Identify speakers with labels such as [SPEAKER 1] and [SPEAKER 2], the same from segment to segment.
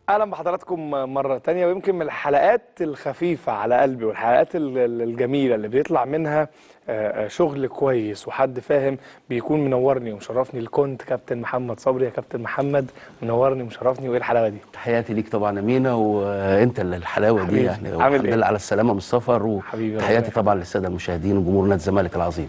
[SPEAKER 1] اهلا بحضراتكم مره تانية ويمكن من الحلقات الخفيفه على قلبي والحلقات ال- ال- الجميله اللي بيطلع منها آه، آه، شغل كويس وحد فاهم بيكون منورني ومشرفني الكونت كابتن محمد صبري يا كابتن محمد منورني ومشرفني وايه الحلاوه دي
[SPEAKER 2] تحياتي ليك طبعا امينه وانت اللي الحلاوه دي
[SPEAKER 1] حبيبي.
[SPEAKER 2] يعني
[SPEAKER 1] عامل
[SPEAKER 2] والحمد
[SPEAKER 1] إيه؟
[SPEAKER 2] لله على السلامه من السفر
[SPEAKER 1] حبيبي،
[SPEAKER 2] وتحياتي
[SPEAKER 1] ربنا
[SPEAKER 2] طبعا للساده المشاهدين وجمهور نادي الزمالك العظيم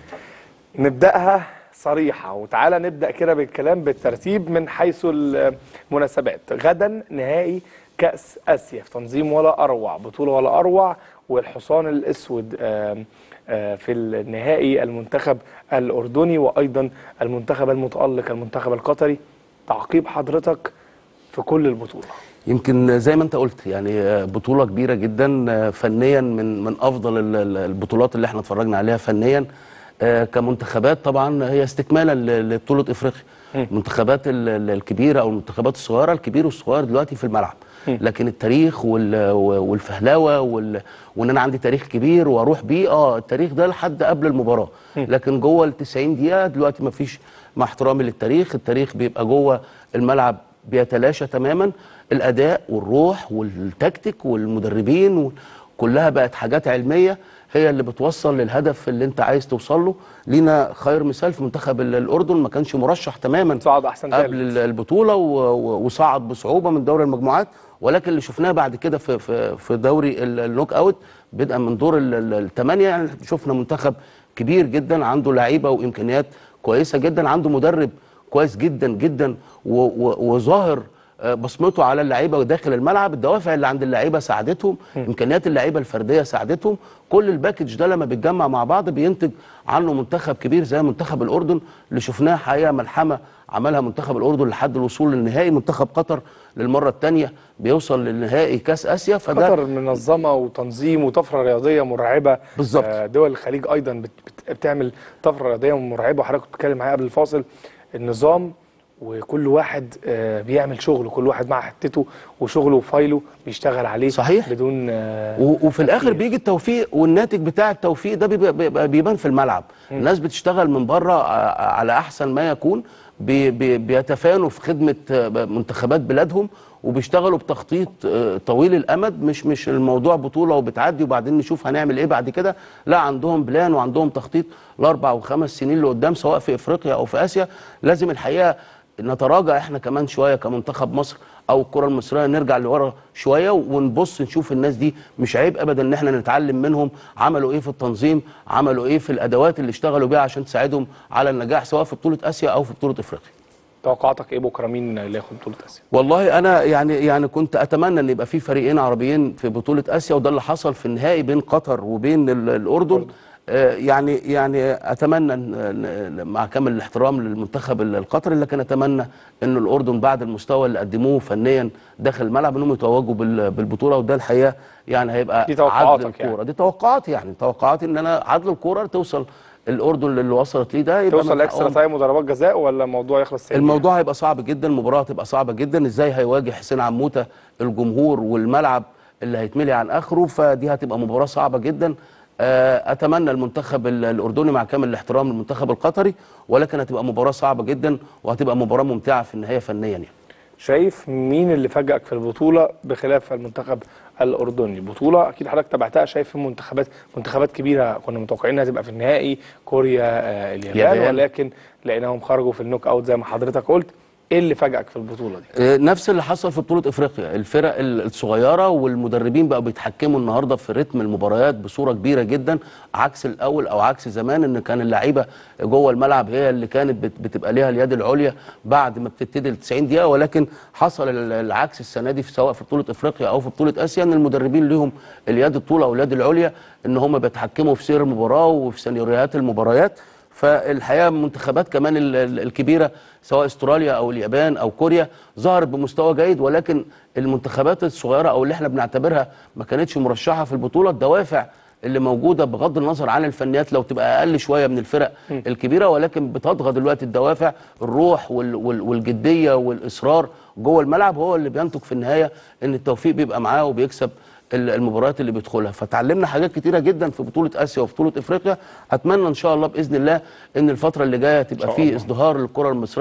[SPEAKER 1] نبداها صريحه وتعالى نبدا كده بالكلام بالترتيب من حيث المناسبات غدا نهائي كاس اسيا في تنظيم ولا اروع بطوله ولا اروع والحصان الاسود آم، آه، في النهائي المنتخب الاردني وايضا المنتخب المتالق المنتخب القطري تعقيب حضرتك في كل البطوله
[SPEAKER 2] يمكن زي ما انت قلت يعني بطوله كبيره جدا فنيا من من افضل ال- ال- البطولات اللي احنا اتفرجنا عليها فنيا آه، كمنتخبات طبعا هي استكمالا ل- لبطوله افريقيا المنتخبات ال- ال- الكبيره او المنتخبات الصغيره الكبير والصغير دلوقتي في الملعب لكن التاريخ وال- والفهلوه وال... وان انا عندي تاريخ كبير واروح بيه اه التاريخ ده لحد قبل المباراه لكن جوه ال 90 دقيقه دلوقتي ما فيش مع احترامي للتاريخ التاريخ بيبقى جوه الملعب بيتلاشى تماما الاداء والروح والتكتيك والمدربين و- كلها بقت حاجات علميه هي اللي بتوصل للهدف اللي انت عايز توصل له لينا خير مثال في منتخب ال- الاردن ما كانش مرشح تماما
[SPEAKER 1] صعد احسن
[SPEAKER 2] قبل
[SPEAKER 1] ثالث
[SPEAKER 2] ال- البطوله و- و- وصعد بصعوبه من دوري المجموعات ولكن اللي شفناه بعد كده في في في دوري ال- النوك اوت بدءا من دور الثمانيه يعني شفنا منتخب كبير جدا عنده لعيبه وامكانيات كويسه جدا عنده مدرب كويس جدا جدا و- و- وظاهر آه، بصمته على اللعيبه وداخل الملعب الدوافع اللي عند اللعيبه ساعدتهم امكانيات اللعيبه الفرديه ساعدتهم كل الباكج ده لما بيتجمع مع بعض بينتج عنه منتخب كبير زي منتخب الاردن اللي شفناه حقيقه ملحمه عملها منتخب الاردن لحد الوصول للنهائي منتخب قطر للمره الثانيه بيوصل للنهائي كاس اسيا فده
[SPEAKER 1] قطر منظمه وتنظيم وطفره رياضيه مرعبه
[SPEAKER 2] بالظبط.
[SPEAKER 1] آه، دول الخليج ايضا بت- بت- بتعمل طفره رياضيه مرعبه وحضرتك كنت بتتكلم معايا قبل الفاصل النظام وكل واحد آه، بيعمل شغله كل واحد مع حتته وشغله وفايله بيشتغل عليه
[SPEAKER 2] صحيح.
[SPEAKER 1] بدون آه،
[SPEAKER 2] و- وفي الاخر
[SPEAKER 1] تفكير.
[SPEAKER 2] بيجي التوفيق والناتج بتاع التوفيق ده بيبقى, بيبقى بيبان في الملعب الناس بتشتغل من بره ع- على احسن ما يكون بي بي بيتفانوا في خدمه آه، منتخبات بلادهم وبيشتغلوا بتخطيط آه، طويل الامد مش مش الموضوع بطوله وبتعدي وبعدين نشوف هنعمل ايه بعد كده لا عندهم بلان وعندهم تخطيط لاربع وخمس سنين لقدام سواء في افريقيا او في اسيا لازم الحقيقه نتراجع احنا كمان شويه كمنتخب مصر او الكره المصريه نرجع لورا شويه ونبص نشوف الناس دي مش عيب ابدا ان احنا نتعلم منهم عملوا ايه في التنظيم عملوا ايه في الادوات اللي اشتغلوا بيها عشان تساعدهم على النجاح سواء في بطوله اسيا او في بطوله افريقيا
[SPEAKER 1] توقعاتك ايه بكره مين اللي ياخد بطوله اسيا
[SPEAKER 2] والله انا يعني يعني كنت اتمنى ان يبقى في فريقين عربيين في بطوله اسيا وده اللي حصل في النهائي بين قطر وبين ال- الاردن آه، يعني يعني اتمنى إن- إن- مع كامل الاحترام للمنتخب ال- القطري لكن اتمنى ان الاردن بعد المستوى اللي قدموه فنيا داخل الملعب انهم يتوجوا بال- بالبطوله وده الحقيقه يعني هيبقى
[SPEAKER 1] دي توقعاتك
[SPEAKER 2] عدل
[SPEAKER 1] يعني.
[SPEAKER 2] الكوره دي توقعاتي يعني توقعاتي ان انا عدل الكوره توصل الاردن للي وصلت ليه ده يبقى
[SPEAKER 1] توصل
[SPEAKER 2] من
[SPEAKER 1] لاكسترا
[SPEAKER 2] حقهم.
[SPEAKER 1] تايم وضربات جزاء ولا الموضوع يخلص سلبي؟
[SPEAKER 2] الموضوع هيبقى صعب جدا المباراه هتبقى صعبه جدا ازاي هيواجه حسين عموته الجمهور والملعب اللي هيتملي عن اخره فدي هتبقى مباراه صعبه جدا آه، اتمنى المنتخب ال- الاردني مع كامل الاحترام للمنتخب القطري ولكن هتبقى مباراه صعبه جدا وهتبقى مباراه ممتعه في النهايه فنيا يعني
[SPEAKER 1] شايف مين اللي فاجئك في البطوله بخلاف المنتخب الاردني بطوله اكيد حضرتك تابعتها شايف في منتخبات منتخبات كبيره كنا متوقعين انها تبقى في النهائي كوريا آه اليابان
[SPEAKER 2] اليابان.
[SPEAKER 1] ولكن لقيناهم خرجوا في النوك اوت زي ما حضرتك قلت ايه اللي فاجئك في البطوله دي
[SPEAKER 2] آه، نفس اللي حصل في بطولة افريقيا الفرق ال- الصغيرة والمدربين بقوا بيتحكموا النهاردة في رتم المباريات بصورة كبيرة جدا عكس الاول او عكس زمان ان كان اللعيبة جوه الملعب هي اللي كانت بت- بتبقى ليها اليد العليا بعد ما بتبتدي ال 90 دقيقة ولكن حصل ال- العكس السنة دي في سواء في بطولة افريقيا او في بطولة اسيا ان المدربين ليهم اليد الطولة او اليد العليا ان هم بيتحكموا في سير المباراة وفي سيناريوهات المباريات فالحقيقه المنتخبات كمان ال- ال- الكبيره سواء استراليا او اليابان او كوريا ظهرت بمستوى جيد ولكن المنتخبات الصغيره او اللي احنا بنعتبرها ما كانتش مرشحه في البطوله الدوافع اللي موجوده بغض النظر عن الفنيات لو تبقى اقل شويه من الفرق الكبيره ولكن بتطغى دلوقتي الدوافع الروح وال وال والجديه والاصرار جوه الملعب هو اللي بينتج في النهايه ان التوفيق بيبقى معاه وبيكسب ال- المباريات اللي بيدخلها فتعلمنا حاجات كتيره جدا في بطوله اسيا وفي بطوله افريقيا اتمنى ان شاء الله باذن الله ان الفتره اللي جايه تبقى
[SPEAKER 1] شاء
[SPEAKER 2] فيه
[SPEAKER 1] الله.
[SPEAKER 2] ازدهار للكره المصريه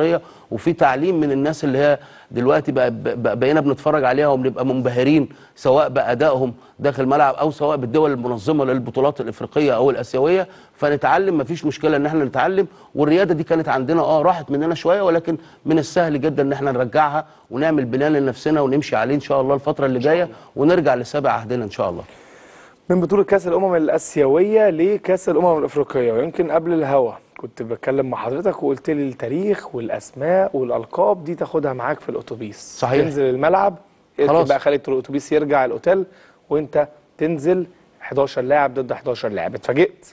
[SPEAKER 2] وفي تعليم من الناس اللي هي دلوقتي بقى بقى- بقينا بنتفرج عليها وبنبقى منبهرين سواء بادائهم داخل الملعب او سواء بالدول المنظمه للبطولات الافريقيه او الاسيويه فنتعلم مفيش مشكله ان احنا نتعلم والرياده دي كانت عندنا اه راحت مننا شويه ولكن من السهل جدا ان احنا نرجعها ونعمل بلان لنفسنا ونمشي عليه ان شاء الله الفتره اللي جايه ونرجع لسابع عهدنا ان شاء الله
[SPEAKER 1] من بطولة كأس الأمم الآسيوية لكأس الأمم الأفريقية ويمكن قبل الهوا كنت بتكلم مع حضرتك وقلت لي التاريخ والأسماء والألقاب دي تاخدها معاك في الأتوبيس
[SPEAKER 2] صحيح.
[SPEAKER 1] تنزل الملعب اركب
[SPEAKER 2] خلاص.
[SPEAKER 1] بقى خلي الأتوبيس يرجع الأوتيل وأنت تنزل 11 لاعب ضد 11 لاعب اتفاجئت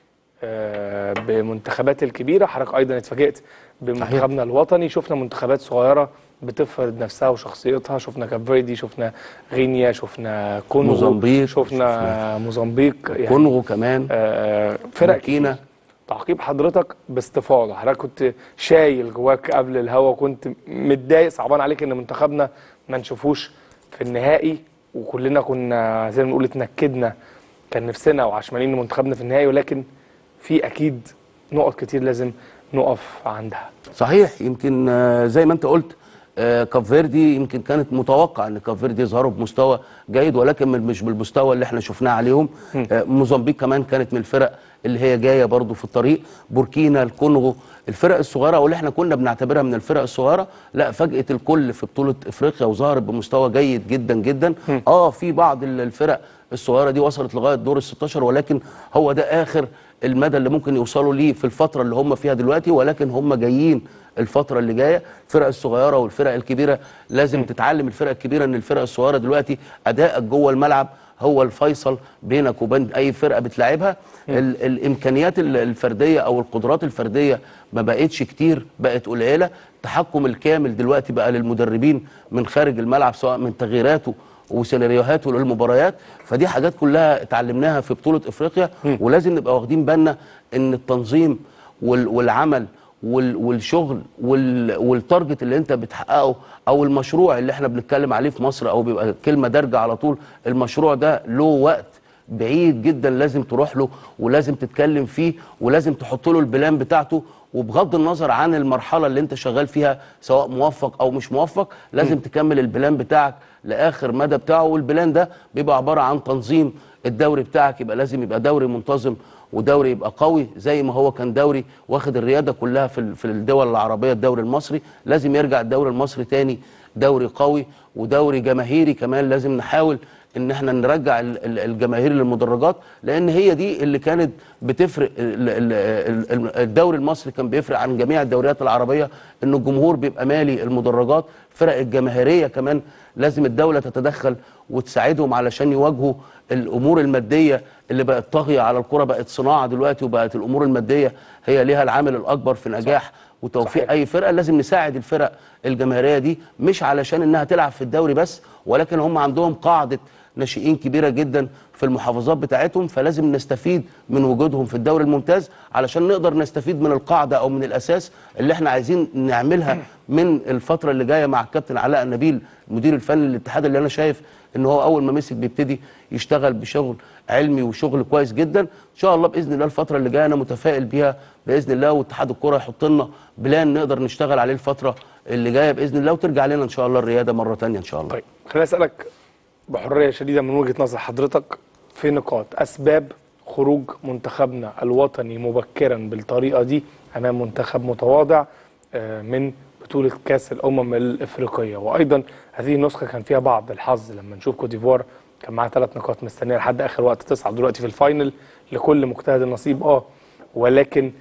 [SPEAKER 1] آه، بمنتخبات الكبيرة حضرتك أيضا اتفاجئت بمنتخبنا الوطني شفنا منتخبات صغيرة بتفرض نفسها وشخصيتها شفنا كاب فيردي شفنا غينيا شفنا كونغو
[SPEAKER 2] موزمبيق،
[SPEAKER 1] شفنا موزمبيق يعني
[SPEAKER 2] كونغو كمان
[SPEAKER 1] آه، فرق
[SPEAKER 2] بوركينا.
[SPEAKER 1] كتير. تعقيب حضرتك باستفاضه حضرتك كنت شايل جواك قبل الهوا كنت متضايق صعبان عليك ان منتخبنا ما نشوفوش في النهائي وكلنا كنا زي ما بنقول اتنكدنا كان نفسنا وعشمانين ان منتخبنا في النهائي ولكن في اكيد نقط كتير لازم نقف عندها
[SPEAKER 2] صحيح يمكن آه، زي ما انت قلت آه، كاب فيردي يمكن كانت متوقع ان كاب فيردي يظهروا بمستوى جيد ولكن من- مش بالمستوى اللي احنا شفناه عليهم آه، موزمبيق كمان كانت من الفرق اللي هي جايه برضو في الطريق بوركينا الكونغو الفرق الصغيره واللي احنا كنا بنعتبرها من الفرق الصغيره لا فاجئت الكل في بطوله افريقيا وظهرت بمستوى جيد جدا جدا اه في بعض ال- الفرق الصغيره دي وصلت لغايه دور ال 16 ولكن هو ده اخر المدى اللي ممكن يوصلوا ليه في الفتره اللي هم فيها دلوقتي ولكن هم جايين الفتره اللي جايه الفرق الصغيره والفرق الكبيره لازم تتعلم الفرق الكبيره ان الفرق الصغيره دلوقتي ادائك جوه الملعب هو الفيصل بينك وبين اي فرقه بتلعبها ال الامكانيات ال- الفرديه او القدرات الفرديه ما بقتش كتير بقت قليله التحكم الكامل دلوقتي بقى للمدربين من خارج الملعب سواء من تغييراته وسيناريوهاته للمباريات فدي حاجات كلها اتعلمناها في بطوله افريقيا ولازم نبقى واخدين بالنا ان التنظيم وال- والعمل وال- والشغل وال- والتارجت اللي انت بتحققه او المشروع اللي احنا بنتكلم عليه في مصر او بيبقى كلمه دارجه على طول المشروع ده له وقت بعيد جدا لازم تروح له ولازم تتكلم فيه ولازم تحط له البلان بتاعته وبغض النظر عن المرحله اللي انت شغال فيها سواء موفق او مش موفق لازم تكمل البلان بتاعك لاخر مدى بتاعه والبلان ده بيبقى عباره عن تنظيم الدوري بتاعك يبقى لازم يبقى دوري منتظم ودوري يبقى قوي زي ما هو كان دوري واخد الرياده كلها في ال- في الدول العربيه الدوري المصري لازم يرجع الدوري المصري تاني دوري قوي ودوري جماهيري كمان لازم نحاول ان احنا نرجع ال- ال- الجماهير للمدرجات لان هي دي اللي كانت بتفرق ال- ال- ال- الدوري المصري كان بيفرق عن جميع الدوريات العربيه ان الجمهور بيبقى مالي المدرجات فرق الجماهيريه كمان لازم الدوله تتدخل وتساعدهم علشان يواجهوا الامور الماديه اللي بقت طاغيه على الكره بقت صناعه دلوقتي وبقت الامور الماديه هي ليها العامل الاكبر في نجاح وتوفيق
[SPEAKER 1] صحيح.
[SPEAKER 2] اي فرقه لازم نساعد الفرق الجماهيريه دي مش علشان انها تلعب في الدوري بس ولكن هم عندهم قاعده ناشئين كبيره جدا في المحافظات بتاعتهم فلازم نستفيد من وجودهم في الدوري الممتاز علشان نقدر نستفيد من القاعده او من الاساس اللي احنا عايزين نعملها من الفتره اللي جايه مع الكابتن علاء النبيل المدير الفني للاتحاد اللي انا شايف ان هو اول ما مسك بيبتدي يشتغل بشغل علمي وشغل كويس جدا ان شاء الله باذن الله الفتره اللي جايه انا متفائل بيها باذن الله واتحاد الكره يحط لنا بلان نقدر نشتغل عليه الفتره اللي جايه باذن الله وترجع لنا ان شاء الله الرياده مره تانية ان شاء الله
[SPEAKER 1] طيب خليني اسالك بحريه شديده من وجهه نظر حضرتك في نقاط اسباب خروج منتخبنا الوطني مبكرا بالطريقه دي امام منتخب متواضع آه، من بطوله كاس الامم الافريقيه وايضا هذه النسخه كان فيها بعض الحظ لما نشوف كوت ديفوار كان معاها ثلاث نقاط مستنيه لحد اخر وقت تصعد دلوقتي في الفاينل لكل مجتهد نصيب اه ولكن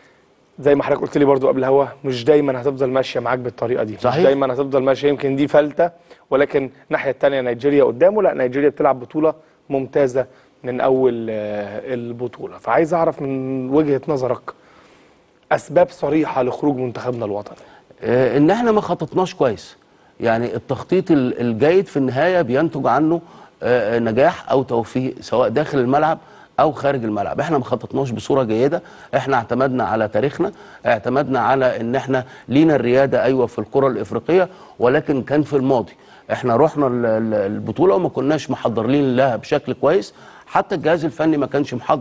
[SPEAKER 1] زي ما حضرتك قلت لي برضو قبل الهوا مش دايما هتفضل ماشيه معاك بالطريقه دي
[SPEAKER 2] صحيح.
[SPEAKER 1] مش دايما هتفضل ماشيه يمكن دي فلته ولكن الناحيه الثانيه نيجيريا قدامه لا نيجيريا بتلعب بطوله ممتازه من اول آه، البطوله فعايز اعرف من وجهه نظرك اسباب صريحه لخروج منتخبنا الوطني
[SPEAKER 2] آه، ان احنا ما خططناش كويس يعني التخطيط ال- الجيد في النهايه بينتج عنه آه، نجاح او توفيق سواء داخل الملعب او خارج الملعب احنا ما خططناش بصوره جيده احنا اعتمدنا على تاريخنا اعتمدنا على ان احنا لينا الرياده ايوه في الكره الافريقيه ولكن كان في الماضي احنا رحنا ال- ال- البطوله وما كناش محضرين لها بشكل كويس حتى الجهاز الفني ما كانش محضر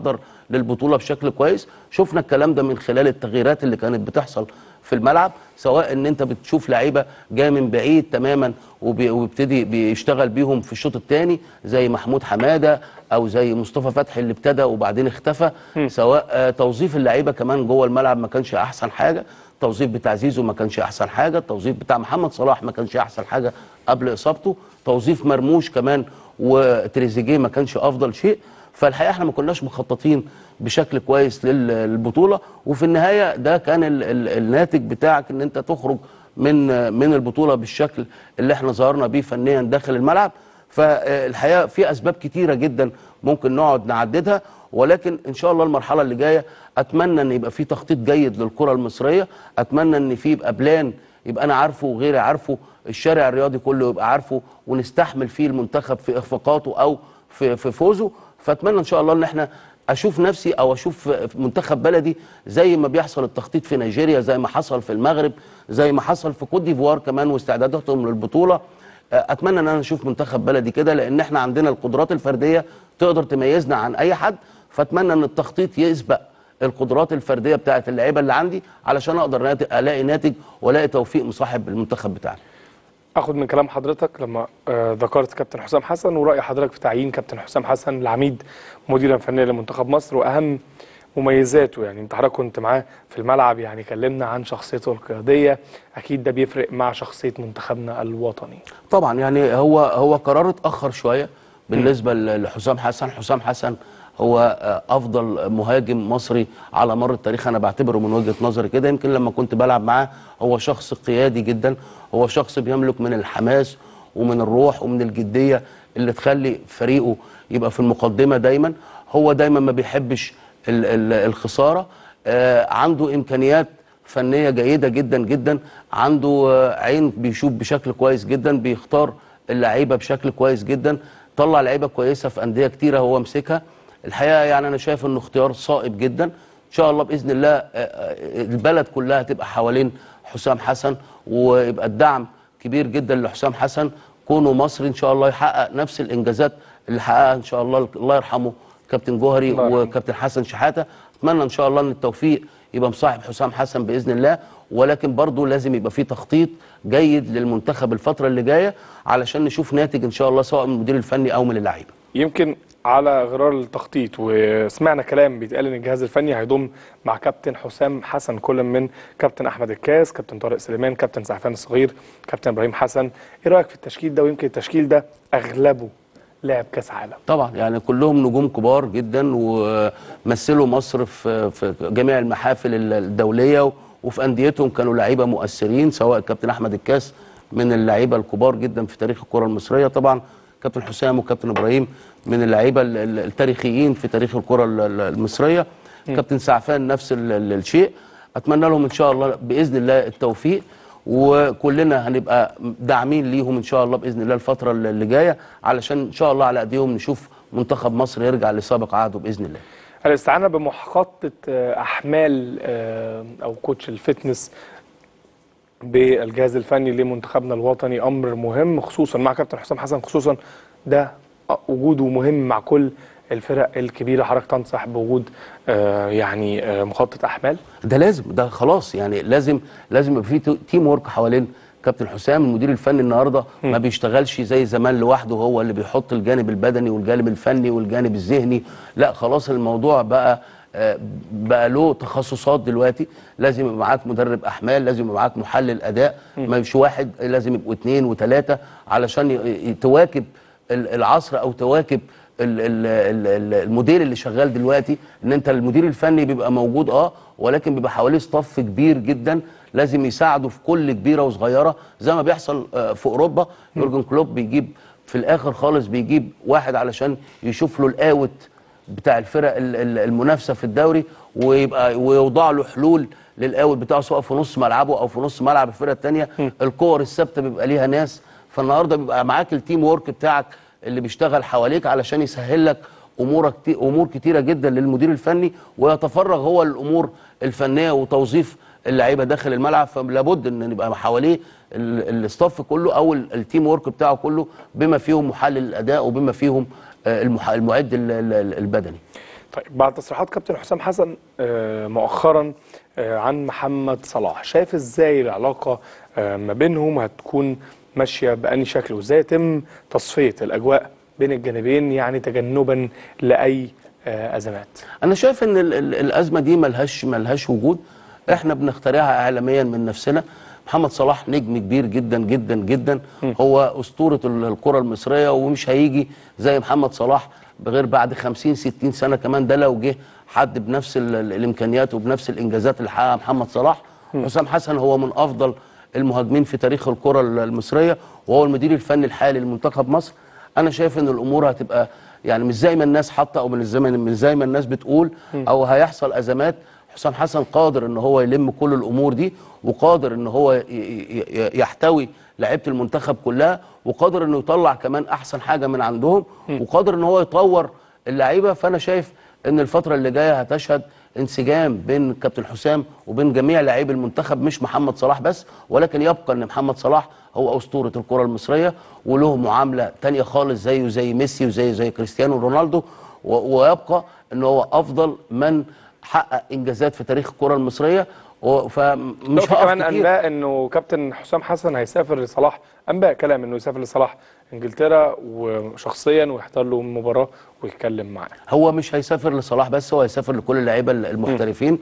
[SPEAKER 2] للبطوله بشكل كويس شفنا الكلام ده من خلال التغييرات اللي كانت بتحصل في الملعب سواء ان انت بتشوف لعيبه جايه من بعيد تماما وبي- وبيبتدي بيشتغل بيهم في الشوط الثاني زي محمود حماده او زي مصطفى فتحي اللي ابتدى وبعدين اختفى سواء آه، توظيف اللعيبه كمان جوه الملعب ما كانش احسن حاجه التوظيف بتاع زيزو ما كانش احسن حاجه التوظيف بتاع محمد صلاح ما كانش احسن حاجه قبل اصابته توظيف مرموش كمان وتريزيجيه ما كانش افضل شيء فالحقيقه احنا ما كناش مخططين بشكل كويس لل- للبطوله وفي النهايه ده كان ال ال الناتج بتاعك ان انت تخرج من من البطوله بالشكل اللي احنا ظهرنا بيه فنيا داخل الملعب فالحقيقه في اسباب كتيره جدا ممكن نقعد نعددها ولكن ان شاء الله المرحله اللي جايه اتمنى ان يبقى في تخطيط جيد للكره المصريه اتمنى ان في يبقى بلان يبقى انا عارفه وغيري عارفه الشارع الرياضي كله يبقى عارفه ونستحمل فيه المنتخب في اخفاقاته او في في فوزه فاتمنى ان شاء الله ان احنا اشوف نفسي او اشوف منتخب بلدي زي ما بيحصل التخطيط في نيجيريا زي ما حصل في المغرب زي ما حصل في كوت ديفوار كمان واستعداداتهم للبطوله اتمنى ان انا اشوف منتخب بلدي كده لان احنا عندنا القدرات الفرديه تقدر تميزنا عن اي حد فاتمنى ان التخطيط يسبق القدرات الفرديه بتاعه اللعيبه اللي عندي علشان اقدر نات- الاقي ناتج والاقي توفيق مصاحب المنتخب بتاعنا
[SPEAKER 1] اخد من كلام حضرتك لما آه، ذكرت كابتن حسام حسن وراي حضرتك في تعيين كابتن حسام حسن العميد مديرا فنيا لمنتخب مصر واهم مميزاته يعني انت حضرتك كنت معاه في الملعب يعني كلمنا عن شخصيته القياديه اكيد ده بيفرق مع شخصيه منتخبنا الوطني
[SPEAKER 2] طبعا يعني هو هو قرار اتاخر شويه بالنسبه ل- لحسام حسن حسام حسن هو آه، افضل مهاجم مصري على مر التاريخ انا بعتبره من وجهه نظري كده يمكن لما كنت بلعب معاه هو شخص قيادي جدا هو شخص بيملك من الحماس ومن الروح ومن الجديه اللي تخلي فريقه يبقى في المقدمه دايما هو دايما ما بيحبش ال- ال- الخساره آه، عنده امكانيات فنيه جيده جدا جدا عنده آه، عين بيشوف بشكل كويس جدا بيختار اللعيبه بشكل كويس جدا طلع لعيبه كويسه في انديه كتيره هو مسكها الحقيقه يعني انا شايف انه اختيار صائب جدا ان شاء الله باذن الله آه، آه، البلد كلها تبقى حوالين حسام حسن ويبقى الدعم كبير جدا لحسام حسن كونه مصري ان شاء الله يحقق نفس الانجازات اللي حققها ان شاء الله الله يرحمه كابتن جوهري
[SPEAKER 1] الله يرحمه.
[SPEAKER 2] وكابتن حسن شحاته اتمنى ان شاء الله ان التوفيق يبقى مصاحب حسام حسن باذن الله ولكن برضه لازم يبقى في تخطيط جيد للمنتخب الفتره اللي جايه علشان نشوف ناتج ان شاء الله سواء من المدير الفني او من اللعيبه
[SPEAKER 1] يمكن على غرار التخطيط وسمعنا كلام بيتقال ان الجهاز الفني هيضم مع كابتن حسام حسن كل من كابتن احمد الكاس كابتن طارق سليمان كابتن سعفان الصغير كابتن ابراهيم حسن ايه رايك في التشكيل ده ويمكن التشكيل ده اغلبه لاعب كاس عالم
[SPEAKER 2] طبعا يعني كلهم نجوم كبار جدا ومثلوا مصر في في جميع المحافل الدوليه وفي انديتهم كانوا لعيبه مؤثرين سواء كابتن احمد الكاس من اللعيبه الكبار جدا في تاريخ الكره المصريه طبعا كابتن حسام وكابتن ابراهيم من اللعيبه ال- ال- التاريخيين في تاريخ الكره ال- ال- المصريه كابتن سعفان نفس ال- ال- الشيء اتمنى لهم ان شاء الله باذن الله التوفيق وكلنا هنبقى داعمين ليهم ان شاء الله باذن الله الفتره اللي جايه علشان ان شاء الله على ايديهم نشوف منتخب مصر يرجع لسابق عهده باذن الله
[SPEAKER 1] الاستعانه بمحطه آه، احمال آه، او كوتش الفتنس بالجهاز الفني لمنتخبنا الوطني امر مهم خصوصا مع كابتن حسام حسن خصوصا ده وجوده مهم مع كل الفرق الكبيره حضرتك تنصح بوجود آه، يعني آه، مخطط احمال
[SPEAKER 2] ده لازم ده خلاص يعني لازم لازم يبقى في تو- تيم ورك حوالين كابتن حسام المدير الفني النهارده ما بيشتغلش زي زمان لوحده هو اللي بيحط الجانب البدني والجانب الفني والجانب الذهني لا خلاص الموضوع بقى آه، بقى له تخصصات دلوقتي لازم يبقى معاك مدرب احمال لازم يبقى معاك محلل اداء ما يبقاش واحد لازم يبقوا اثنين وثلاثه علشان ي- ي- تواكب ال- العصر او تواكب ال- ال- ال- ال- الموديل اللي شغال دلوقتي ان انت المدير الفني بيبقى موجود اه ولكن بيبقى حواليه ستاف كبير جدا لازم يساعده في كل كبيره وصغيره زي ما بيحصل آه، في اوروبا يورجن كلوب بيجيب في الاخر خالص بيجيب واحد علشان يشوف له الاوت بتاع الفرق ال- ال- المنافسه في الدوري ويبقى ويوضع له حلول للاوت بتاعه سواء في نص ملعبه او في نص ملعب الفرقه الثانيه الكور الثابته بيبقى ليها ناس فالنهارده بيبقى معاك التيم وورك بتاعك اللي بيشتغل حواليك علشان يسهل لك امورك كتير امور كتيره جدا للمدير الفني ويتفرغ هو الامور الفنيه وتوظيف اللعيبه داخل الملعب فلابد ان يبقى حواليه ال- الاستاف كله او ال- التيم وورك بتاعه كله بما فيهم محلل الاداء وبما فيهم آه، المح- المعد ال- ال- البدني
[SPEAKER 1] طيب بعد تصريحات كابتن حسام حسن آه، مؤخرا آه، عن محمد صلاح شايف ازاي العلاقه آه، ما بينهم هتكون ماشيه بأني شكل وازاي يتم تصفيه الاجواء بين الجانبين يعني تجنبا لاي آه، ازمات
[SPEAKER 2] انا شايف ان ال- ال- الازمه دي ملهاش ملهاش وجود احنا بنخترعها اعلاميا من نفسنا محمد صلاح نجم كبير جدا جدا جدا هو اسطوره ال- الكره المصريه ومش هيجي زي محمد صلاح غير بعد 50 60 سنه كمان ده لو جه حد بنفس ال- ال- الامكانيات وبنفس الانجازات اللي حققها محمد صلاح حسام حسن هو من افضل المهاجمين في تاريخ الكره ال- المصريه وهو المدير الفني الحالي لمنتخب مصر انا شايف ان الامور هتبقى يعني مش زي ما الناس حاطه او من الزمن مش زي ما الناس بتقول او هيحصل ازمات حسام حسن قادر ان هو يلم كل الامور دي وقادر ان هو ي- ي- ي- يحتوي لعيبه المنتخب كلها وقادر انه يطلع كمان احسن حاجه من عندهم وقادر ان هو يطور اللعيبه فانا شايف ان الفتره اللي جايه هتشهد انسجام بين كابتن حسام وبين جميع لاعبي المنتخب مش محمد صلاح بس ولكن يبقى ان محمد صلاح هو اسطوره الكره المصريه وله معامله تانية خالص زيه زي ميسي وزي زي كريستيانو رونالدو و- ويبقى ان هو افضل من حقق انجازات في تاريخ الكره المصريه و-
[SPEAKER 1] لو
[SPEAKER 2] فمش
[SPEAKER 1] في
[SPEAKER 2] هقف
[SPEAKER 1] كمان
[SPEAKER 2] كتير
[SPEAKER 1] انباء انه كابتن حسام حسن هيسافر لصلاح انباء كلام انه يسافر لصلاح انجلترا وشخصيا ويحضر له مباراه ويتكلم معاه
[SPEAKER 2] هو مش هيسافر لصلاح بس هو هيسافر لكل اللعيبه المحترفين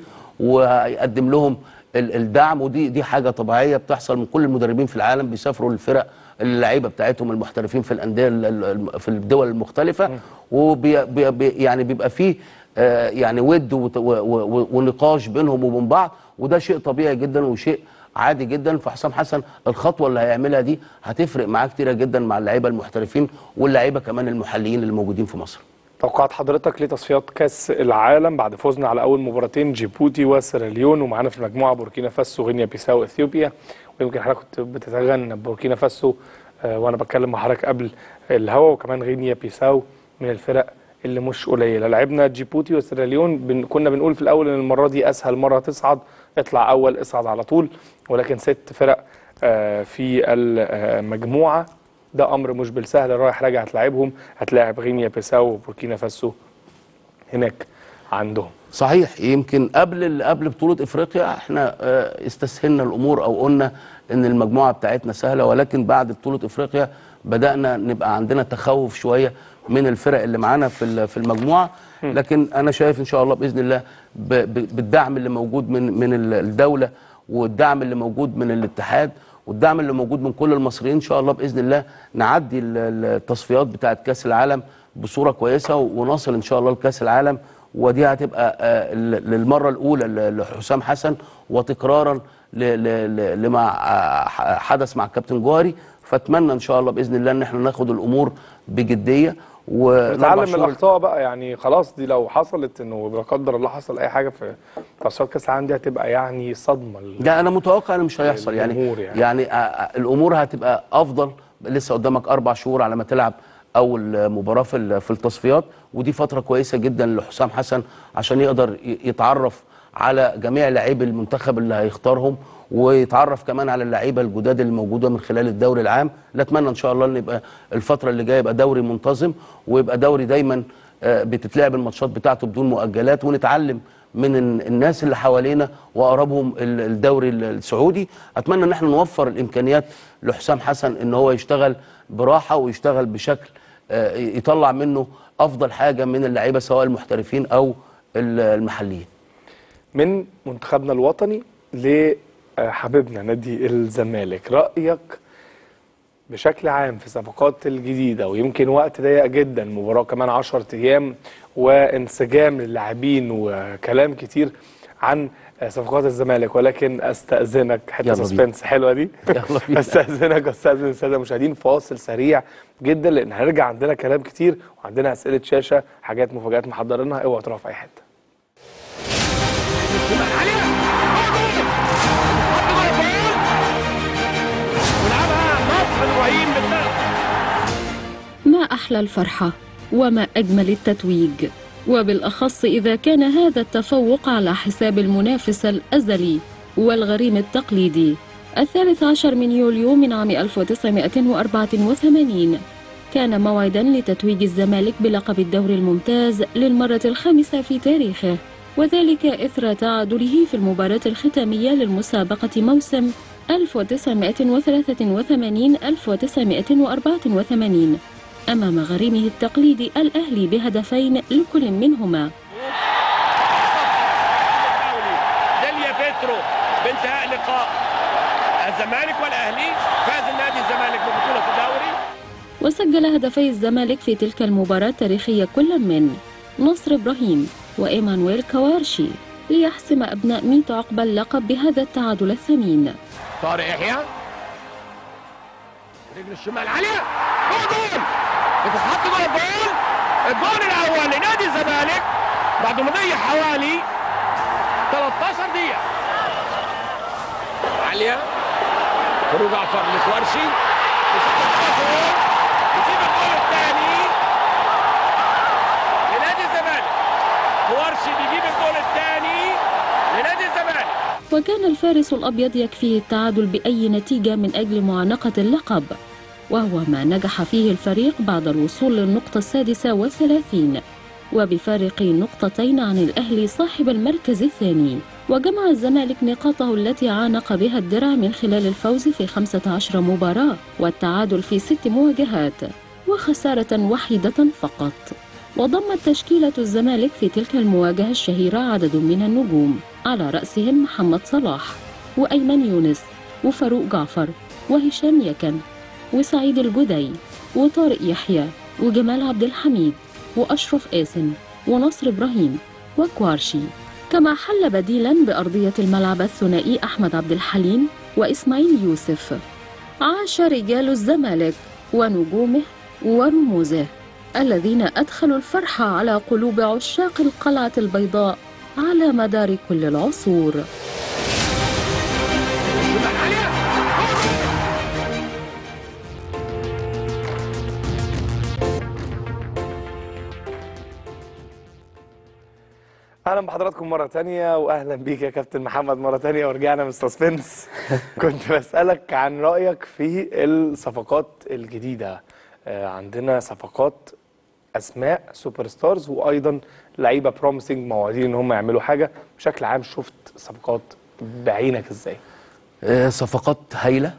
[SPEAKER 2] وهيقدم لهم ال- الدعم ودي دي حاجه طبيعيه بتحصل من كل المدربين في العالم بيسافروا للفرق اللعيبه بتاعتهم المحترفين في الانديه ال- ال- في الدول المختلفه وبي بي بي يعني بيبقى فيه آه، يعني ود وت- و- و- و- ونقاش بينهم وبين بعض وده شيء طبيعي جدا وشيء عادي جدا فحسام حسن الخطوه اللي هيعملها دي هتفرق معاه كتيره جدا مع اللعيبه المحترفين واللعيبه كمان المحليين اللي موجودين في مصر
[SPEAKER 1] توقعات حضرتك لتصفيات كاس العالم بعد فوزنا على اول مباراتين جيبوتي وسيراليون ومعانا في المجموعه بوركينا فاسو غينيا بيساو اثيوبيا ويمكن حضرتك كنت بتتغنى بوركينا فاسو آه، وانا بتكلم مع حضرتك قبل الهوا وكمان غينيا بيساو من الفرق اللي مش قليله لعبنا جيبوتي وسيراليون بن كنا بنقول في الاول ان المره دي اسهل مره تصعد اطلع اول اصعد على طول ولكن ست فرق آه، في المجموعه ده امر مش بالسهل رايح راجع هتلاعبهم هتلاعب غينيا بيساو وبوركينا فاسو هناك عندهم
[SPEAKER 2] صحيح يمكن قبل ال- قبل بطوله افريقيا احنا آه، استسهلنا الامور او قلنا ان المجموعه بتاعتنا سهله ولكن بعد بطوله افريقيا بدانا نبقى عندنا تخوف شويه من الفرق اللي معانا في ال- في المجموعه لكن انا شايف ان شاء الله باذن الله ب- ب- بالدعم اللي موجود من من ال- الدوله والدعم اللي موجود من الاتحاد والدعم اللي موجود من كل المصريين ان شاء الله باذن الله نعدي ال- ال- التصفيات بتاعه كاس العالم بصوره كويسه ونصل ان شاء الله لكاس العالم ودي هتبقى آه، ل- للمره الاولى ل- لحسام حسن وتكرارا ل- ل- ل- لما آه، ح- حدث مع الكابتن جوهري فاتمنى ان شاء الله باذن الله ان احنا ناخد الامور بجديه
[SPEAKER 1] نتعلم من
[SPEAKER 2] شهور-
[SPEAKER 1] الاخطاء بقى يعني خلاص دي لو حصلت انه لا قدر الله حصل اي حاجه في تصفيات كاس العالم دي هتبقى يعني صدمه لل-
[SPEAKER 2] ده انا متوقع ان مش هيحصل يعني
[SPEAKER 1] الجمهور يعني.
[SPEAKER 2] يعني, يعني آه، آه، الامور هتبقى افضل لسه قدامك اربع شهور على ما تلعب اول آه، مباراه في ال- في التصفيات ودي فتره كويسه جدا لحسام حسن عشان يقدر ي- يتعرف على جميع لاعبي المنتخب اللي هيختارهم ويتعرف كمان على اللعيبه الجداد اللي موجوده من خلال الدوري العام لا اتمنى ان شاء الله ان يبقى الفتره اللي جايه يبقى دوري منتظم ويبقى دوري دايما آه، بتتلعب الماتشات بتاعته بدون مؤجلات ونتعلم من ال- الناس اللي حوالينا واقربهم ال- الدوري ال- السعودي اتمنى ان احنا نوفر الامكانيات لحسام حسن ان هو يشتغل براحه ويشتغل بشكل آه، يطلع منه افضل حاجه من اللعيبه سواء المحترفين او ال- المحليين
[SPEAKER 1] من منتخبنا الوطني لحبيبنا نادي الزمالك رأيك بشكل عام في الصفقات الجديدة ويمكن وقت ضيق جدا مباراة كمان 10 أيام وانسجام للاعبين وكلام كتير عن صفقات الزمالك ولكن استأذنك حتة
[SPEAKER 2] يلا بينا.
[SPEAKER 1] سسبنس حلوة دي
[SPEAKER 2] يلا بينا.
[SPEAKER 1] استأذنك واستأذن السادة المشاهدين فاصل سريع جدا لأن هنرجع عندنا كلام كتير وعندنا أسئلة شاشة حاجات مفاجآت محضرينها اوعوا تروحوا في أي حتة
[SPEAKER 3] ما أحلى الفرحة وما أجمل التتويج وبالأخص إذا كان هذا التفوق على حساب المنافس الأزلي والغريم التقليدي الثالث عشر من يوليو من عام 1984 كان موعدا لتتويج الزمالك بلقب الدوري الممتاز للمرة الخامسة في تاريخه وذلك إثر تعادله في المباراة الختامية للمسابقة موسم 1983-1984 أمام غريمه التقليدي الأهلي بهدفين لكل منهما
[SPEAKER 4] داليا بيترو بانتهاء لقاء الزمالك والاهلي فاز النادي الزمالك ببطوله الدوري
[SPEAKER 3] وسجل هدفي الزمالك في تلك المباراة التاريخية كل من نصر إبراهيم وإيمانويل كوارشي ليحسم أبناء ميت عقبة اللقب بهذا التعادل الثمين
[SPEAKER 4] طارق يحيى رجل الشمال عاليه هو جول بتتحط جوه الجول الجول الاول لنادي الزمالك بعد مضي حوالي 13 دقيقه عاليه خروج جعفر لكوارشي يجيب الجول الثاني لنادي الزمالك كوارشي بيجيب الجول الثاني لنادي الزمالك
[SPEAKER 3] وكان الفارس الأبيض يكفيه التعادل بأي نتيجة من أجل معانقة اللقب وهو ما نجح فيه الفريق بعد الوصول للنقطة السادسة والثلاثين وبفارق نقطتين عن الأهلي صاحب المركز الثاني وجمع الزمالك نقاطه التي عانق بها الدرع من خلال الفوز في 15 مباراة والتعادل في ست مواجهات وخسارة وحيدة فقط وضمت تشكيلة الزمالك في تلك المواجهة الشهيرة عدد من النجوم على رأسهم محمد صلاح وأيمن يونس وفاروق جعفر وهشام يكن وسعيد الجدي وطارق يحيى وجمال عبد الحميد وأشرف قاسم ونصر إبراهيم وكوارشي كما حل بديلا بأرضية الملعب الثنائي أحمد عبد الحليم وإسماعيل يوسف عاش رجال الزمالك ونجومه ورموزه الذين أدخلوا الفرحة على قلوب عشاق القلعة البيضاء على مدار كل العصور
[SPEAKER 4] الشمال عاليه هو جول
[SPEAKER 1] اهلا بحضراتكم مره تانية واهلا بيك يا كابتن محمد مره تانية ورجعنا من سسبنس كنت بسالك عن رايك في الصفقات الجديده آه، عندنا صفقات اسماء سوبر ستارز وايضا لعيبه بروميسنج موعدين ان هم يعملوا حاجه بشكل عام شفت صفقات بعينك ازاي
[SPEAKER 2] آه، صفقات هايله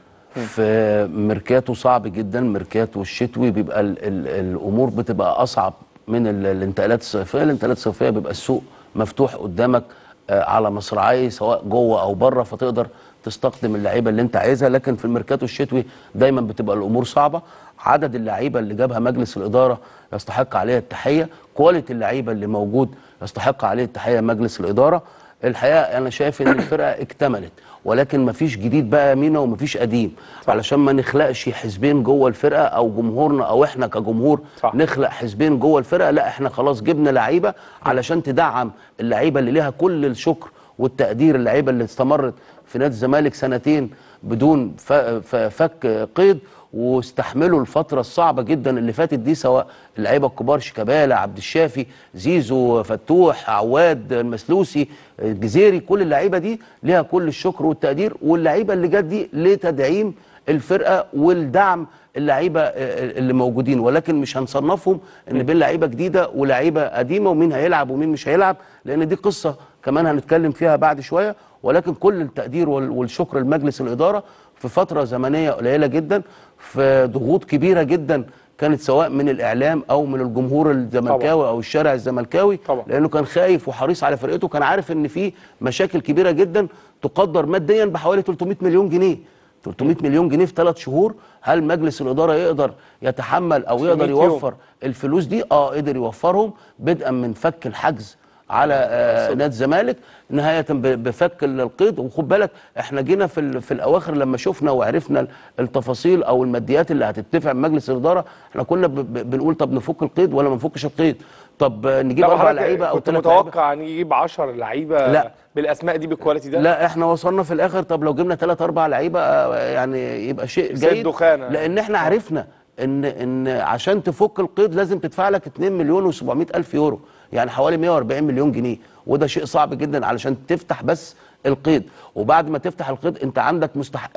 [SPEAKER 2] في ميركاتو صعب جدا ميركاتو الشتوي بيبقى ال ال الامور بتبقى اصعب من ال الانتقالات الصيفيه الانتقالات الصيفيه بيبقى السوق مفتوح قدامك آه، على مصراعي سواء جوه او بره فتقدر تستقدم اللعيبه اللي انت عايزها لكن في الميركاتو الشتوي دايما بتبقى الامور صعبه عدد اللعيبه اللي جابها مجلس الاداره يستحق عليها التحيه كواليتي اللعيبه اللي موجود يستحق عليه التحيه مجلس الاداره الحقيقه انا شايف ان الفرقه اكتملت ولكن مفيش جديد بقى مينا ومفيش قديم علشان ما نخلقش حزبين جوه الفرقه او جمهورنا او احنا كجمهور
[SPEAKER 1] صح.
[SPEAKER 2] نخلق حزبين جوه الفرقه لا احنا خلاص جبنا لعيبه علشان تدعم اللعيبه اللي ليها كل الشكر والتقدير اللعيبه اللي استمرت في نادي الزمالك سنتين بدون ف- ف- فك قيد واستحملوا الفترة الصعبة جدا اللي فاتت دي سواء اللعيبة الكبار شيكابالا عبد الشافي زيزو فتوح عواد المسلوسي الجزيري كل اللعيبة دي ليها كل الشكر والتقدير واللعيبة اللي جت دي لتدعيم الفرقة والدعم اللعيبة اللي موجودين ولكن مش هنصنفهم ان بين لعيبة جديدة ولعيبة قديمة ومين هيلعب ومين مش هيلعب لان دي قصة كمان هنتكلم فيها بعد شوية ولكن كل التقدير وال- والشكر لمجلس الإدارة في فترة زمنية قليلة جدا في ضغوط كبيرة جدا كانت سواء من الإعلام أو من الجمهور الزملكاوي أو الشارع الزملكاوي
[SPEAKER 1] طبعا.
[SPEAKER 2] لأنه كان خايف وحريص على فرقته كان عارف إن في مشاكل كبيرة جدا تقدر ماديا بحوالي 300 مليون جنيه 300 مليون جنيه في ثلاث شهور هل مجلس الإدارة يقدر يتحمل أو
[SPEAKER 1] 300
[SPEAKER 2] يقدر
[SPEAKER 1] يوم.
[SPEAKER 2] يوفر الفلوس دي اه قدر يوفرهم بدءا من فك الحجز على آه نادي الزمالك نهايه ب- بفك القيد وخد بالك احنا جينا في ال- في الاواخر لما شفنا وعرفنا ال- التفاصيل او الماديات اللي هتدفع من مجلس الاداره احنا كنا ب- ب- بنقول طب نفك القيد ولا ما نفكش القيد طب آه، نجيب
[SPEAKER 1] لا
[SPEAKER 2] اربع
[SPEAKER 1] حضرتك
[SPEAKER 2] لعيبه او
[SPEAKER 1] كنت
[SPEAKER 2] ثلاث لعيبه
[SPEAKER 1] متوقع ان يجيب 10 لعيبه
[SPEAKER 2] لا.
[SPEAKER 1] بالاسماء دي بالكواليتي ده
[SPEAKER 2] لا احنا وصلنا في الاخر طب لو جبنا ثلاث اربع لعيبه آه، يعني يبقى شيء
[SPEAKER 1] زي
[SPEAKER 2] جيد
[SPEAKER 1] الدخانة.
[SPEAKER 2] لان احنا عرفنا ان ان عشان تفك القيد لازم تدفع لك 2 مليون و700 الف يورو يعني حوالي 140 مليون جنيه وده شيء صعب جدا علشان تفتح بس القيد وبعد ما تفتح القيد انت عندك مستحقات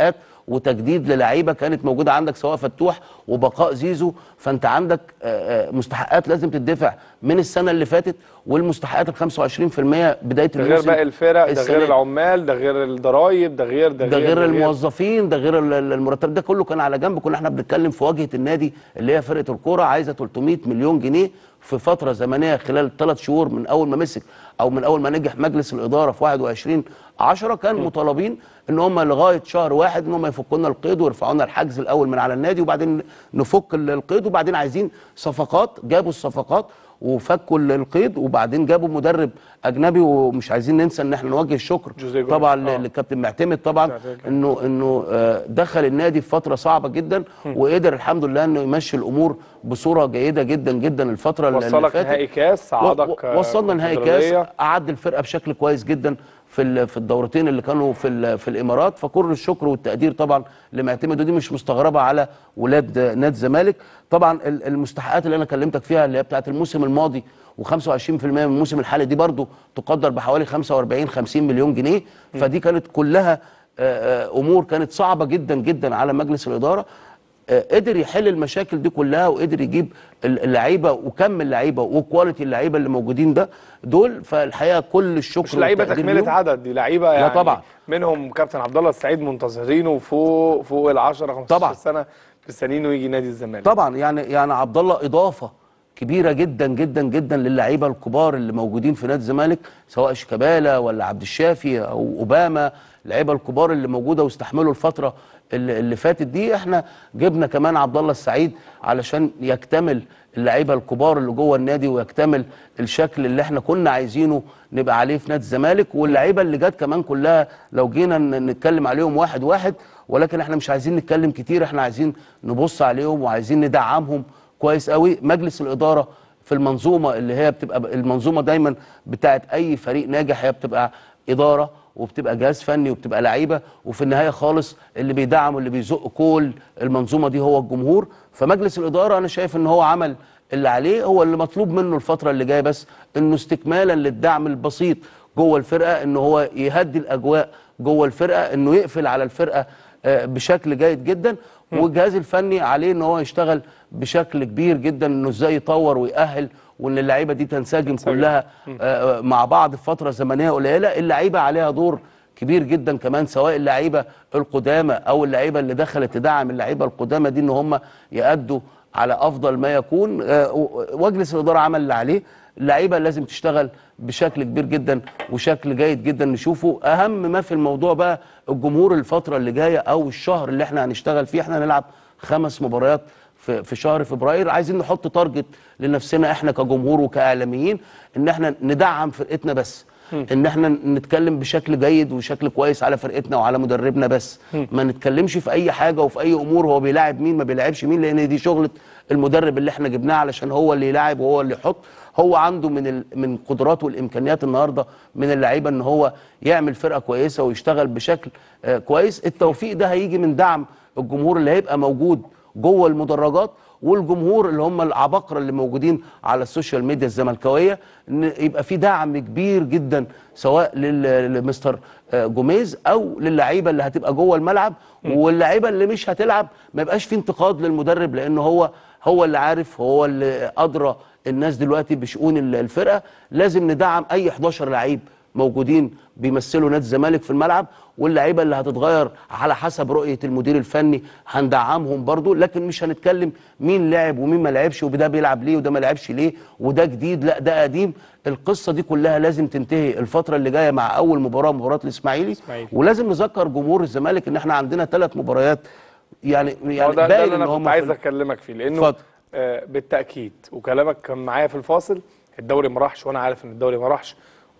[SPEAKER 2] وتجديد للعيبه كانت موجوده عندك سواء فتوح وبقاء زيزو فانت عندك آه، آه، مستحقات لازم تدفع من السنه اللي فاتت والمستحقات ال 25% بدايه
[SPEAKER 1] ده غير
[SPEAKER 2] الموسم
[SPEAKER 1] باقي الفرق ده
[SPEAKER 2] السنة
[SPEAKER 1] غير
[SPEAKER 2] دي.
[SPEAKER 1] العمال ده غير الضرايب ده غير ده,
[SPEAKER 2] ده غير الموظفين ده غير ال- ال- المرتب ده كله كان على جنب كنا احنا بنتكلم في واجهه النادي اللي هي فرقه الكوره عايزه 300 مليون جنيه في فتره زمنيه خلال ثلاث شهور من اول ما مسك او من اول ما نجح مجلس الاداره في 21 10 كان مطالبين ان هم لغايه شهر واحد ان هم يفكوا لنا القيد ويرفعوا لنا الحجز الاول من على النادي وبعدين نفك ال- القيد وبعدين عايزين صفقات جابوا الصفقات وفكوا ال- القيد وبعدين جابوا مدرب اجنبي ومش عايزين ننسى ان احنا نوجه الشكر
[SPEAKER 1] جوزيه جوميز.
[SPEAKER 2] طبعا
[SPEAKER 1] آه.
[SPEAKER 2] ل- للكابتن معتمد طبعا
[SPEAKER 1] معتمد.
[SPEAKER 2] انه انه آه، دخل النادي في فتره صعبه جدا وقدر الحمد لله انه يمشي الامور بصوره جيده جدا جدا الفتره اللي اللي
[SPEAKER 1] وصلك
[SPEAKER 2] فاتت
[SPEAKER 1] نهائي كاس صعدك
[SPEAKER 2] و- و- وصلنا نهائي كاس
[SPEAKER 1] كونفدرالية.
[SPEAKER 2] اعد الفرقه بشكل كويس جدا في ال- في الدورتين اللي كانوا في ال- في الامارات فكل الشكر والتقدير طبعا لمعتمد ودي مش مستغربه على ولاد نادي الزمالك طبعا ال- المستحقات اللي انا كلمتك فيها اللي هي بتاعت الموسم الماضي و25% من الموسم الحالي دي برضو تقدر بحوالي 45 50 مليون جنيه فدي كانت كلها آه، آه، امور كانت صعبه جدا جدا على مجلس الاداره آه، قدر يحل المشاكل دي كلها وقدر يجيب ال- اللعيبه وكم اللعيبه وكواليتي اللعيبه اللي موجودين ده دول فالحقيقه كل الشكر
[SPEAKER 1] مش لعيبه
[SPEAKER 2] والتقدير
[SPEAKER 1] تكمله
[SPEAKER 2] ليهم.
[SPEAKER 1] عدد دي لعيبه يعني
[SPEAKER 2] طبعا.
[SPEAKER 1] منهم كابتن عبد الله السعيد منتظرينه فوق فوق ال 10 15
[SPEAKER 2] طبعا.
[SPEAKER 1] سنه مستنيينه يجي نادي الزمالك
[SPEAKER 2] طبعا يعني يعني عبد الله اضافه كبيره جدا جدا جدا للعيبه الكبار اللي موجودين في نادي الزمالك سواء شيكابالا ولا عبد الشافي او اوباما اللعيبه الكبار اللي موجوده واستحملوا الفتره اللي, اللي فاتت دي احنا جبنا كمان عبد الله السعيد علشان يكتمل اللعيبه الكبار اللي جوه النادي ويكتمل الشكل اللي احنا كنا عايزينه نبقى عليه في نادي الزمالك واللعيبه اللي جت كمان كلها لو جينا ن- نتكلم عليهم واحد واحد ولكن احنا مش عايزين نتكلم كتير احنا عايزين نبص عليهم وعايزين ندعمهم كويس قوي مجلس الاداره في المنظومه اللي هي بتبقى المنظومه دايما بتاعت اي فريق ناجح هي بتبقى اداره وبتبقى جهاز فني وبتبقى لعيبه وفي النهايه خالص اللي بيدعم واللي بيزق كل المنظومه دي هو الجمهور فمجلس الاداره انا شايف ان هو عمل اللي عليه هو اللي مطلوب منه الفتره اللي جايه بس انه استكمالا للدعم البسيط جوه الفرقه ان هو يهدي الاجواء جوه الفرقه انه يقفل على الفرقه آه، بشكل جيد جدا والجهاز الفني عليه ان هو يشتغل بشكل كبير جدا انه ازاي يطور ويأهل وان اللعيبه دي تنسجم كلها آه، مع بعض في فتره زمنيه قليله اللعيبه عليها دور كبير جدا كمان سواء اللعيبه القدامى او اللعيبه اللي دخلت تدعم اللعيبه القدامى دي ان هم يأدوا على افضل ما يكون آه، و- ومجلس الاداره عمل اللي عليه اللعيبه لازم تشتغل بشكل كبير جدا وشكل جيد جدا نشوفه اهم ما في الموضوع بقى الجمهور الفتره اللي جايه او الشهر اللي احنا هنشتغل فيه احنا هنلعب خمس مباريات في في شهر فبراير عايزين نحط تارجت لنفسنا احنا كجمهور وكاعلاميين ان احنا ندعم فرقتنا بس ان احنا نتكلم بشكل جيد وشكل كويس على فرقتنا وعلى مدربنا بس ما نتكلمش في اي حاجه وفي اي امور هو بيلاعب مين ما بيلاعبش مين لان دي شغله المدرب اللي احنا جبناه علشان هو اللي يلاعب وهو اللي يحط هو عنده من ال... من قدراته والامكانيات النهارده من اللعيبه ان هو يعمل فرقه كويسه ويشتغل بشكل آه كويس التوفيق ده هيجي من دعم الجمهور اللي هيبقى موجود جوه المدرجات والجمهور اللي هم العباقره اللي موجودين على السوشيال ميديا الزملكاويه ان يبقى في دعم كبير جدا سواء لل- لمستر آه، جوميز او للعيبه اللي هتبقى جوه الملعب واللعيبه اللي مش هتلعب ما يبقاش في انتقاد للمدرب لان هو هو اللي عارف هو اللي ادرى الناس دلوقتي بشؤون ال- الفرقه لازم ندعم اي 11 لعيب موجودين بيمثلوا نادي الزمالك في الملعب واللعيبه اللي هتتغير على حسب رؤيه المدير الفني هندعمهم برضو لكن مش هنتكلم مين لعب ومين ما لعبش وده بيلعب ليه وده ما لعبش ليه وده جديد لا ده قديم القصه دي كلها لازم تنتهي الفتره اللي جايه مع اول مباراه مباراه الاسماعيلي
[SPEAKER 1] إسماعيلي.
[SPEAKER 2] ولازم نذكر جمهور الزمالك ان احنا عندنا ثلاث مباريات يعني
[SPEAKER 1] هو
[SPEAKER 2] يعني
[SPEAKER 1] ده, ده
[SPEAKER 2] باين
[SPEAKER 1] اللي
[SPEAKER 2] ان
[SPEAKER 1] انا
[SPEAKER 2] هم
[SPEAKER 1] كنت
[SPEAKER 2] في
[SPEAKER 1] عايز
[SPEAKER 2] ال-
[SPEAKER 1] اكلمك فيه لانه
[SPEAKER 2] اتفضل.
[SPEAKER 1] آه بالتاكيد وكلامك كان معايا في الفاصل الدوري ما راحش وانا عارف ان الدوري ما راحش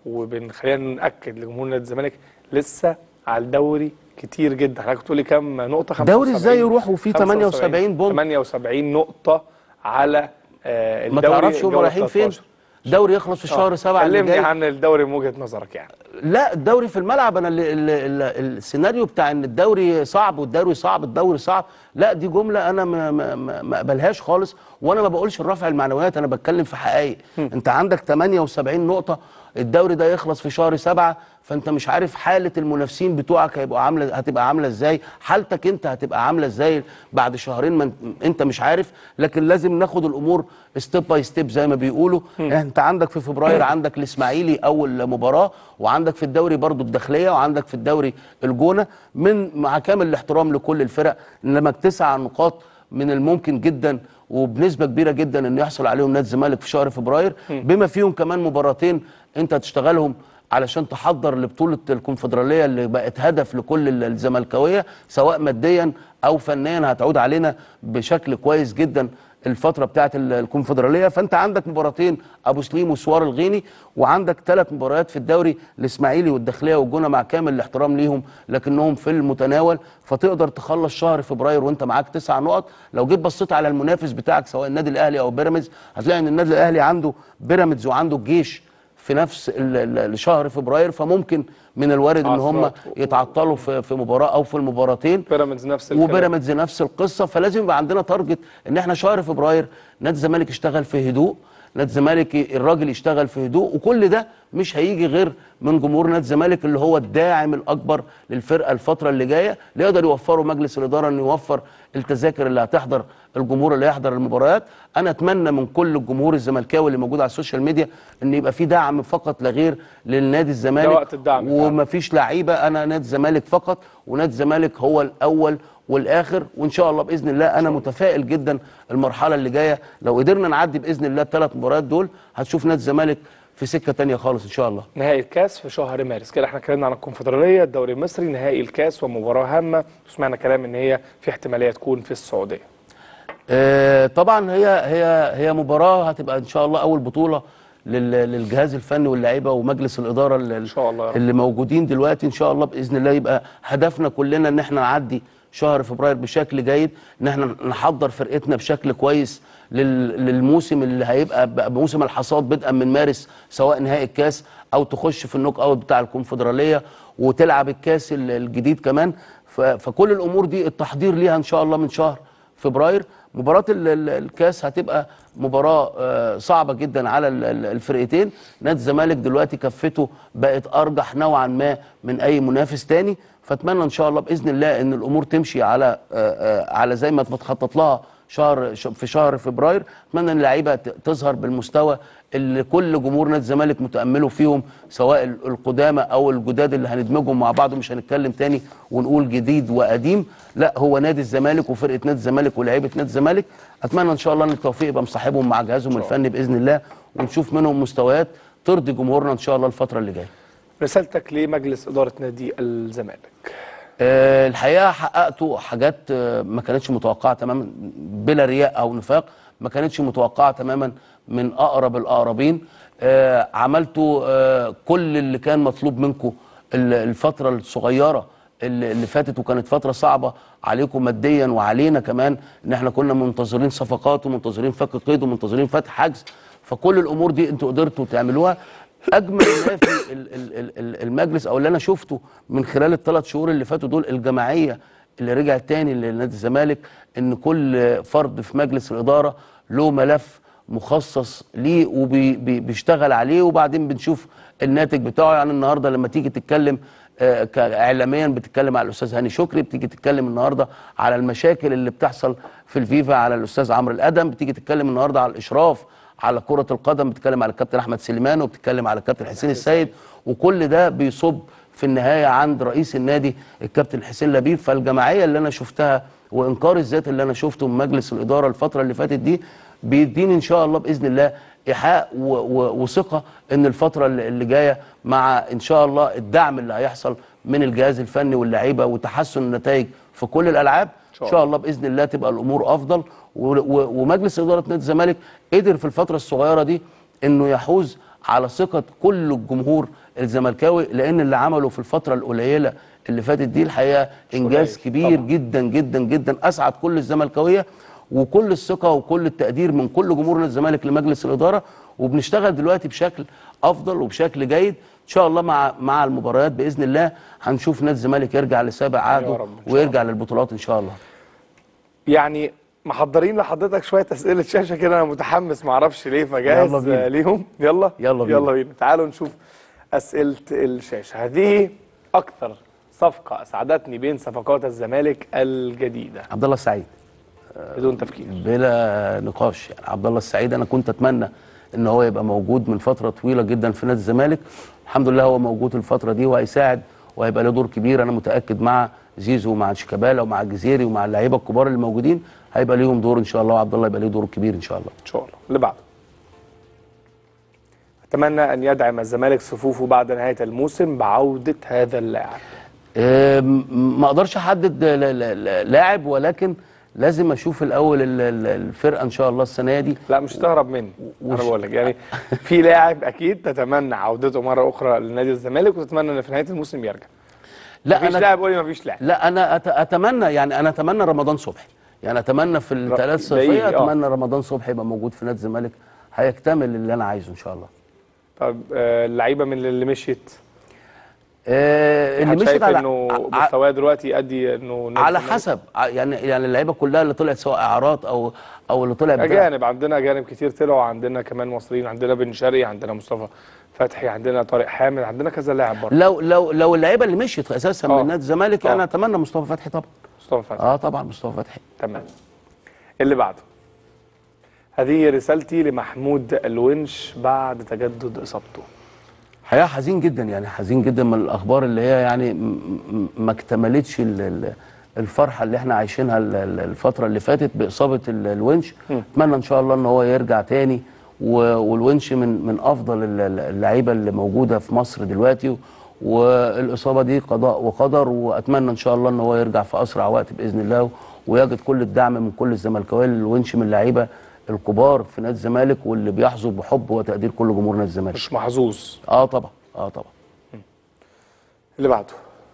[SPEAKER 1] وخلينا ناكد لجمهور نادي الزمالك لسه على الدوري كتير جدا حضرتك بتقولي كام نقطه
[SPEAKER 2] دوري
[SPEAKER 1] 75
[SPEAKER 2] إزاي يروح وفيه 78 بونت؟
[SPEAKER 1] 78 نقطه على آه
[SPEAKER 2] ما
[SPEAKER 1] الدوري
[SPEAKER 2] تعرفش هم
[SPEAKER 1] الجولة
[SPEAKER 2] رايحين فين
[SPEAKER 1] 13.
[SPEAKER 2] دوري يخلص في شهر
[SPEAKER 1] آه.
[SPEAKER 2] سبعة اللي
[SPEAKER 1] كلمني
[SPEAKER 2] جاي
[SPEAKER 1] عن الدوري من وجهه نظرك يعني
[SPEAKER 2] لا الدوري في الملعب انا ال ال ال السيناريو بتاع ان الدوري صعب والدوري صعب الدوري صعب لا دي جمله انا ما ما ما- ما اقبلهاش خالص وانا ما بقولش الرفع المعنويات انا بتكلم في حقائق انت عندك 78 نقطه الدوري ده يخلص في شهر سبعة فانت مش عارف حاله المنافسين بتوعك هيبقوا عامله هتبقى عامله ازاي حالتك انت هتبقى عامله ازاي بعد شهرين ما انت- انت مش عارف لكن لازم ناخد الامور ستيب باي ستيب زي ما بيقولوا انت عندك في فبراير عندك الاسماعيلي اول مباراه وعندك في الدوري برضو الداخليه وعندك في الدوري الجونه من مع كامل الاحترام لكل الفرق انما تسع نقاط من الممكن جدا وبنسبه كبيره جدا ان يحصل عليهم نادي الزمالك في شهر فبراير بما فيهم كمان مباراتين انت هتشتغلهم علشان تحضر لبطوله الكونفدراليه اللي بقت هدف لكل ال- الزملكاويه سواء ماديا او فنيا هتعود علينا بشكل كويس جدا الفتره بتاعه ال- الكونفدراليه فانت عندك مباراتين ابو سليم وسوار الغيني وعندك ثلاث مباريات في الدوري الاسماعيلي والداخليه والجونه مع كامل الاحترام ليهم لكنهم في المتناول فتقدر تخلص شهر فبراير وانت معاك تسع نقط لو جيت بصيت على المنافس بتاعك سواء النادي الاهلي او بيراميدز هتلاقي ان النادي الاهلي عنده بيراميدز وعنده الجيش في نفس ال- ال- شهر فبراير فممكن من الوارد ان هم
[SPEAKER 1] عثرات.
[SPEAKER 2] يتعطلوا في في مباراه او في المباراتين
[SPEAKER 1] بيراميدز نفس الكلام
[SPEAKER 2] وبيراميدز نفس القصه فلازم يبقى عندنا تارجت ان احنا شهر فبراير نادي الزمالك يشتغل في هدوء نادي الزمالك ي- الراجل يشتغل في هدوء وكل ده مش هيجي غير من جمهور نادي الزمالك اللي هو الداعم الاكبر للفرقه الفتره اللي جايه اللي يقدر يوفره مجلس الاداره انه يوفر التذاكر اللي هتحضر الجمهور اللي هيحضر المباريات انا اتمنى من كل الجمهور الزملكاوي اللي موجود على السوشيال ميديا ان يبقى في دعم فقط لا غير للنادي الزمالك
[SPEAKER 1] وقت الدعم فعلا.
[SPEAKER 2] وما فيش لعيبه انا نادي الزمالك فقط ونادي الزمالك هو الاول والاخر وان شاء الله باذن الله انا متفائل جدا المرحله اللي جايه لو قدرنا نعدي باذن الله الثلاث مباريات دول هتشوف نادي الزمالك في سكه تانية خالص ان شاء الله
[SPEAKER 1] نهائي الكاس في شهر مارس كده احنا اتكلمنا عن الكونفدراليه الدوري المصري نهائي الكاس ومباراه هامه وسمعنا كلام ان هي في احتماليه تكون في السعوديه
[SPEAKER 2] آه، طبعا هي هي هي مباراه هتبقى ان شاء الله اول بطوله لل- للجهاز الفني واللعيبه ومجلس الاداره اللي,
[SPEAKER 1] إن شاء الله يا رب.
[SPEAKER 2] اللي موجودين دلوقتي ان شاء الله باذن الله يبقى هدفنا كلنا ان احنا نعدي شهر فبراير بشكل جيد ان احنا نحضر فرقتنا بشكل كويس لل- للموسم اللي هيبقى بقى موسم الحصاد بدءا من مارس سواء نهائي الكاس او تخش في النوك اوت بتاع الكونفدراليه وتلعب الكاس ال- الجديد كمان ف- فكل الامور دي التحضير ليها ان شاء الله من شهر فبراير مباراة ال- ال- الكاس هتبقى مباراة آه، صعبة جدا على ال- ال- الفرقتين نادي الزمالك دلوقتي كفته بقت أرجح نوعا ما من أي منافس تاني فأتمنى إن شاء الله بإذن الله إن الأمور تمشي على آه، آه، على زي ما متخطط لها شهر ش- في شهر فبراير اتمنى ان اللعيبه ت- تظهر بالمستوى اللي كل جمهور نادي الزمالك متامله فيهم سواء ال- القدامى او الجداد اللي هندمجهم مع بعض مش هنتكلم تاني ونقول جديد وقديم لا هو نادي الزمالك وفرقه نادي الزمالك ولاعيبه نادي الزمالك اتمنى ان شاء الله ان التوفيق يبقى مصاحبهم مع جهازهم الفني باذن الله ونشوف منهم مستويات ترضي جمهورنا ان شاء الله الفتره اللي جايه
[SPEAKER 1] رسالتك لمجلس اداره نادي الزمالك
[SPEAKER 2] آه، الحقيقه حققتوا حاجات آه، ما كانتش متوقعه تماما بلا رياء او نفاق ما كانتش متوقعه تماما من اقرب الاقربين آه، عملتوا آه، كل اللي كان مطلوب منكم الفتره الصغيره اللي اللي فاتت وكانت فتره صعبه عليكم ماديا وعلينا كمان ان احنا كنا منتظرين صفقات ومنتظرين فك قيد ومنتظرين فتح حجز فكل الامور دي انتوا قدرتوا تعملوها اجمل ما في ال- ال- ال- ال- المجلس او اللي انا شفته من خلال الثلاث شهور اللي فاتوا دول الجماعيه اللي رجعت تاني لنادي الزمالك ان كل فرد في مجلس الاداره له ملف مخصص ليه وبيشتغل عليه وبعدين بنشوف الناتج بتاعه يعني النهارده لما تيجي تتكلم آه، اعلاميا بتتكلم على الاستاذ هاني شكري بتيجي تتكلم النهارده على المشاكل اللي بتحصل في الفيفا على الاستاذ عمرو الادم بتيجي تتكلم النهارده على الاشراف على كرة القدم بتتكلم على الكابتن أحمد سليمان وبتتكلم على الكابتن حسين السيد وكل ده بيصب في النهاية عند رئيس النادي الكابتن حسين لبيب فالجماعية اللي أنا شفتها وإنكار الذات اللي أنا شفته من مجلس الإدارة الفترة اللي فاتت دي بيديني إن شاء الله بإذن الله إيحاء و- و- وثقة إن الفترة اللي اللي جاية مع إن شاء الله الدعم اللي هيحصل من الجهاز الفني واللعيبة وتحسن النتائج في كل الألعاب إن شاء الله باذن الله تبقى الامور افضل و- و- ومجلس اداره نادي الزمالك قدر في الفتره الصغيره دي انه يحوز على ثقه كل الجمهور الزملكاوي لان اللي عمله في الفتره القليله اللي فاتت دي الحقيقه انجاز
[SPEAKER 1] قليل،
[SPEAKER 2] كبير
[SPEAKER 1] طبعاً.
[SPEAKER 2] جدا جدا جدا اسعد كل الزملكاويه وكل الثقه وكل التقدير من كل جمهور نادي الزمالك لمجلس الاداره وبنشتغل دلوقتي بشكل افضل وبشكل جيد ان شاء الله مع مع المباريات باذن الله هنشوف نادي الزمالك يرجع لسابق عهده
[SPEAKER 1] رب، إن شاء
[SPEAKER 2] ويرجع للبطولات ان شاء الله
[SPEAKER 1] يعني محضرين لحضرتك شويه اسئله شاشه كده انا متحمس معرفش ليه فجاهز
[SPEAKER 2] يلا بينا.
[SPEAKER 1] آه، ليهم يلا
[SPEAKER 2] يلا بينا.
[SPEAKER 1] يلا بينا تعالوا نشوف اسئله الشاشه هذه اكثر صفقه اسعدتني بين صفقات الزمالك الجديده
[SPEAKER 2] عبد الله السعيد
[SPEAKER 1] بدون تفكير
[SPEAKER 2] بلا نقاش يعني عبد الله السعيد انا كنت اتمنى ان هو يبقى موجود من فتره طويله جدا في نادي الزمالك الحمد لله هو موجود الفتره دي وهيساعد وهيبقى له دور كبير انا متاكد مع زيزو ومع شيكابالا ومع الجزيري ومع اللعيبه الكبار اللي موجودين هيبقى ليهم دور ان شاء الله وعبد الله يبقى له دور كبير ان شاء الله
[SPEAKER 1] ان شاء الله اللي بعده اتمنى ان يدعم الزمالك صفوفه بعد نهايه الموسم بعوده هذا اللاعب
[SPEAKER 2] أم، ما اقدرش احدد ل- ل- ل- لاعب ولكن لازم اشوف الاول ال- ال- الفرقه ان شاء الله السنه دي
[SPEAKER 1] لا مش تهرب مني انا
[SPEAKER 2] وش-
[SPEAKER 1] بقول لك يعني في لاعب اكيد تتمنى عودته مره اخرى لنادي الزمالك وتتمنى ان في نهايه الموسم يرجع
[SPEAKER 2] لا
[SPEAKER 1] مفيش
[SPEAKER 2] انا
[SPEAKER 1] لاعب قول لي مفيش لاعب
[SPEAKER 2] لا انا أت- اتمنى يعني انا اتمنى رمضان صبحي يعني اتمنى في الثلاث
[SPEAKER 1] ده يجي،
[SPEAKER 2] صيفيه
[SPEAKER 1] آه.
[SPEAKER 2] اتمنى رمضان صبحي يبقى موجود في نادي الزمالك هيكتمل اللي انا عايزه ان شاء الله
[SPEAKER 1] طب آه، اللعيبه من اللي مشيت
[SPEAKER 2] آه اللي
[SPEAKER 1] حد
[SPEAKER 2] مشيت
[SPEAKER 1] شايف
[SPEAKER 2] على
[SPEAKER 1] انه
[SPEAKER 2] ع-
[SPEAKER 1] مستواه دلوقتي يؤدي انه نادي
[SPEAKER 2] على
[SPEAKER 1] الزمالك؟
[SPEAKER 2] حسب ع- يعني يعني اللعيبه كلها اللي طلعت سواء اعارات او او اللي طلع بتلعب
[SPEAKER 1] اجانب عندنا اجانب كتير طلعوا عندنا كمان مصريين عندنا بن شرقي عندنا مصطفى فتحي عندنا طارق حامد عندنا كذا لاعب برضه
[SPEAKER 2] لو لو لو اللعيبه اللي مشيت اساسا
[SPEAKER 1] آه.
[SPEAKER 2] من نادي الزمالك
[SPEAKER 1] آه.
[SPEAKER 2] انا اتمنى مصطفى فتحي طبعا
[SPEAKER 1] مصطفى فتحي
[SPEAKER 2] اه طبعا مصطفى فتحي
[SPEAKER 1] تمام اللي بعده هذه رسالتي لمحمود الونش بعد تجدد اصابته
[SPEAKER 2] حقيقه حزين جدا يعني حزين جدا من الاخبار اللي هي يعني م- م- ما اكتملتش ال- ال- الفرحه اللي احنا عايشينها ال- ال- الفتره اللي فاتت باصابه ال- الونش اتمنى ان شاء الله ان هو يرجع تاني و- والونش من من افضل ال- ال- اللعيبه اللي موجوده في مصر دلوقتي والاصابه دي قضاء وقدر واتمنى ان شاء الله ان هو يرجع في اسرع وقت باذن الله ويجد كل الدعم من كل الزملكاويه الونش من اللعيبه الكبار في نادي الزمالك واللي بيحظوا بحب وتقدير كل جمهور نادي الزمالك
[SPEAKER 1] مش محظوظ
[SPEAKER 2] اه طبعا اه طبعا
[SPEAKER 1] اللي بعده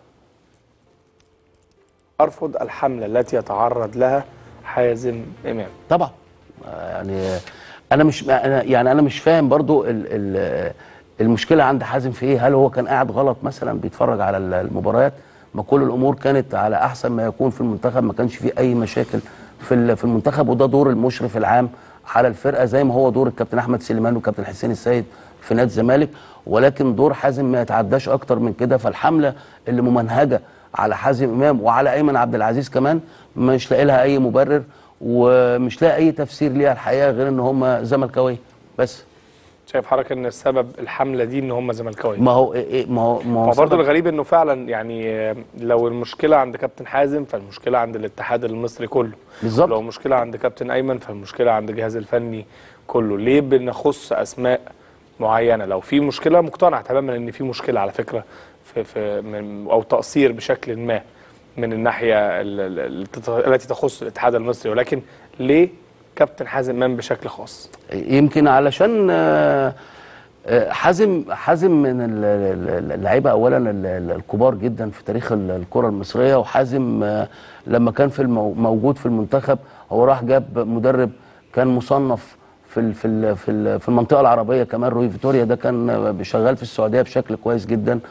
[SPEAKER 1] ارفض الحمله التي يتعرض لها حازم امام
[SPEAKER 2] طبعا آه، يعني انا مش أنا يعني انا مش فاهم برضو ال ال المشكله عند حازم في ايه هل هو كان قاعد غلط مثلا بيتفرج على ال- المباريات ما كل الامور كانت على احسن ما يكون في المنتخب ما كانش فيه اي مشاكل في ال- في المنتخب وده دور المشرف العام على الفرقه زي ما هو دور الكابتن احمد سليمان والكابتن حسين السيد في نادي الزمالك ولكن دور حازم ما يتعداش اكتر من كده فالحمله اللي ممنهجه على حازم امام وعلى ايمن عبد العزيز كمان مش لاقي لها اي مبرر ومش لاقي اي تفسير ليها الحقيقه غير ان هم زملكاويه بس
[SPEAKER 1] شايف حضرتك ان السبب الحمله دي ان هم زملكاويه
[SPEAKER 2] ما هو إيه ما هو ما
[SPEAKER 1] هو
[SPEAKER 2] هو
[SPEAKER 1] برضه
[SPEAKER 2] سبب-
[SPEAKER 1] الغريب انه فعلا يعني آه، لو المشكله عند كابتن حازم فالمشكله عند الاتحاد المصري كله
[SPEAKER 2] بالظبط.
[SPEAKER 1] لو المشكله عند كابتن ايمن فالمشكله عند الجهاز الفني كله ليه بنخص اسماء معينه لو في مشكله مقتنع تماما ان في مشكله على فكره في في من او تقصير بشكل ما من الناحيه ال- ال- ال- التي تخص الاتحاد المصري ولكن ليه كابتن حازم امام بشكل خاص
[SPEAKER 2] يمكن علشان آه، آه، حازم حازم من ال- ال- اللعيبه اولا ال- ال- الكبار جدا في تاريخ ال- الكره المصريه وحازم آه، لما كان في المو- موجود في المنتخب هو راح جاب مدرب كان مصنف في ال- في ال- في ال- في المنطقه العربيه كمان روي فيتوريا ده كان آه، شغال في السعوديه بشكل كويس جدا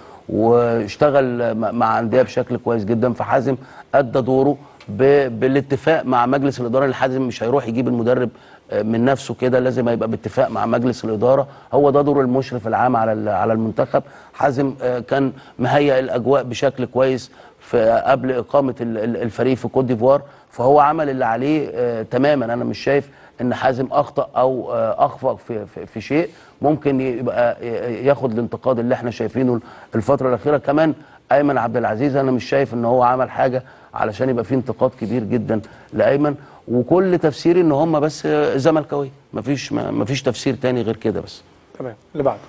[SPEAKER 2] واشتغل مع- مع انديه بشكل كويس جدا فحازم ادى دوره ب- بالاتفاق مع مجلس الاداره اللي حازم مش هيروح يجيب المدرب آه، من نفسه كده لازم هيبقى باتفاق مع مجلس الاداره هو ده دور المشرف العام على ال- على المنتخب حازم آه، كان مهيئ الاجواء بشكل كويس في قبل اقامه ال- ال- الفريق في كوت ديفوار فهو عمل اللي عليه آه، تماما انا مش شايف ان حازم اخطا او آه، اخفق في, في, في شيء ممكن يبقى ي- ياخد الانتقاد اللي احنا شايفينه الفتره الاخيره كمان ايمن عبد العزيز انا مش شايف ان هو عمل حاجه علشان يبقى فيه انتقاد كبير جدا لايمن وكل تفسيري ان هم بس آه، زملكاويه مفيش ما- مفيش تفسير تاني غير كده بس
[SPEAKER 1] تمام اللي بعده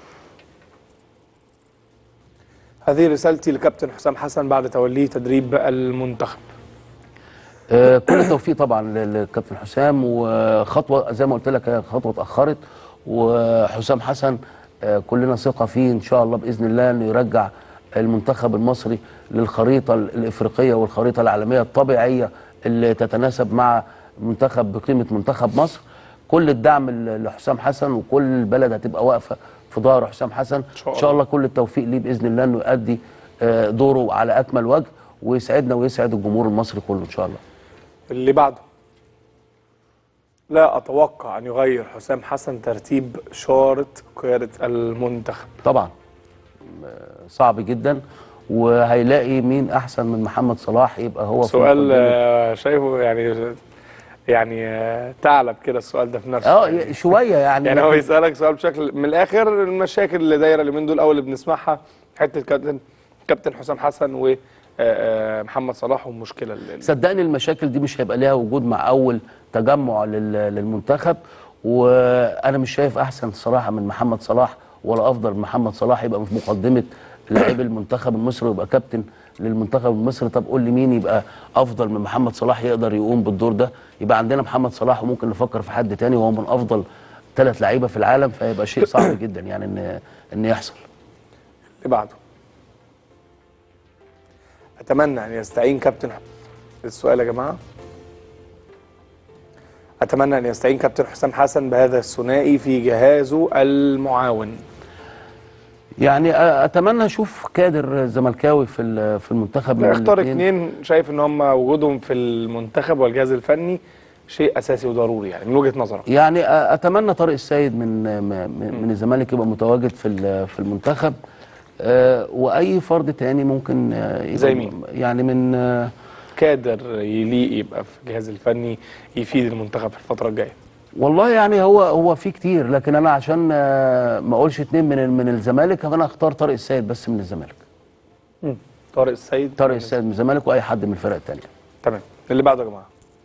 [SPEAKER 1] هذه رسالتي لكابتن حسام حسن بعد توليه تدريب المنتخب
[SPEAKER 2] آه، كل التوفيق طبعا للكابتن حسام وخطوه زي ما قلت لك هي خطوه اتاخرت وحسام حسن آه، كلنا ثقه فيه ان شاء الله باذن الله انه يرجع المنتخب المصري للخريطه الافريقيه والخريطه العالميه الطبيعيه اللي تتناسب مع منتخب بقيمه منتخب مصر كل الدعم ل- لحسام حسن وكل البلد هتبقى واقفه في ظهر حسام حسن
[SPEAKER 1] شاء
[SPEAKER 2] ان شاء الله كل التوفيق ليه باذن الله انه يؤدي آه، دوره على اكمل وجه ويسعدنا ويسعد الجمهور المصري كله ان شاء الله
[SPEAKER 1] اللي بعده لا اتوقع ان يغير حسام حسن ترتيب شارة قيادة المنتخب
[SPEAKER 2] طبعا آه، صعب جدا وهيلاقي مين احسن من محمد صلاح يبقى هو في
[SPEAKER 1] سؤال
[SPEAKER 2] مقدمة.
[SPEAKER 1] آه، شايفه يعني يعني آه، ثعلب كده السؤال ده في نفسه
[SPEAKER 2] اه ي- شويه يعني
[SPEAKER 1] يعني هو يسألك سؤال بشكل من الآخر المشاكل اللي دايرة اليومين دول أو اللي بنسمعها حتة كابتن كابتن حسام حسن ومحمد صلاح والمشكلة اللي
[SPEAKER 2] صدقني المشاكل دي مش هيبقى ليها وجود مع اول تجمع لل- للمنتخب وانا مش شايف احسن صراحه من محمد صلاح ولا افضل من محمد صلاح يبقى في مقدمه لاعبي المنتخب المصري ويبقى كابتن للمنتخب المصري طب قول لي مين يبقى افضل من محمد صلاح يقدر يقوم بالدور ده يبقى عندنا محمد صلاح وممكن نفكر في حد تاني وهو من افضل ثلاث لعيبه في العالم فيبقى شيء صعب جدا يعني ان ان يحصل
[SPEAKER 1] اللي بعده أتمنى أن يستعين كابتن السؤال يا جماعة أتمنى أن يستعين كابتن حسام حسن بهذا الثنائي في جهازه المعاون
[SPEAKER 2] يعني أ- اتمنى اشوف كادر زملكاوي في ال- في المنتخب من
[SPEAKER 1] اختار
[SPEAKER 2] الاتنين.
[SPEAKER 1] اثنين شايف ان هم وجودهم في المنتخب والجهاز الفني شيء اساسي وضروري يعني من وجهه نظرك
[SPEAKER 2] يعني أ- اتمنى طارق السيد من م- من الزمالك يبقى متواجد في ال- في المنتخب آه، واي فرد تاني ممكن آه، يبقى
[SPEAKER 1] زي مين؟
[SPEAKER 2] يعني من آه،
[SPEAKER 1] كادر يليق يبقى في الجهاز الفني يفيد المنتخب في الفتره الجايه
[SPEAKER 2] والله يعني هو هو في كتير لكن انا عشان آه، ما اقولش اتنين من ال- من الزمالك فانا اختار طارق السيد بس من الزمالك
[SPEAKER 1] طارق السيد
[SPEAKER 2] طارق السيد من الزمالك واي حد من الفرق التانيه
[SPEAKER 1] تمام اللي بعده يا جماعه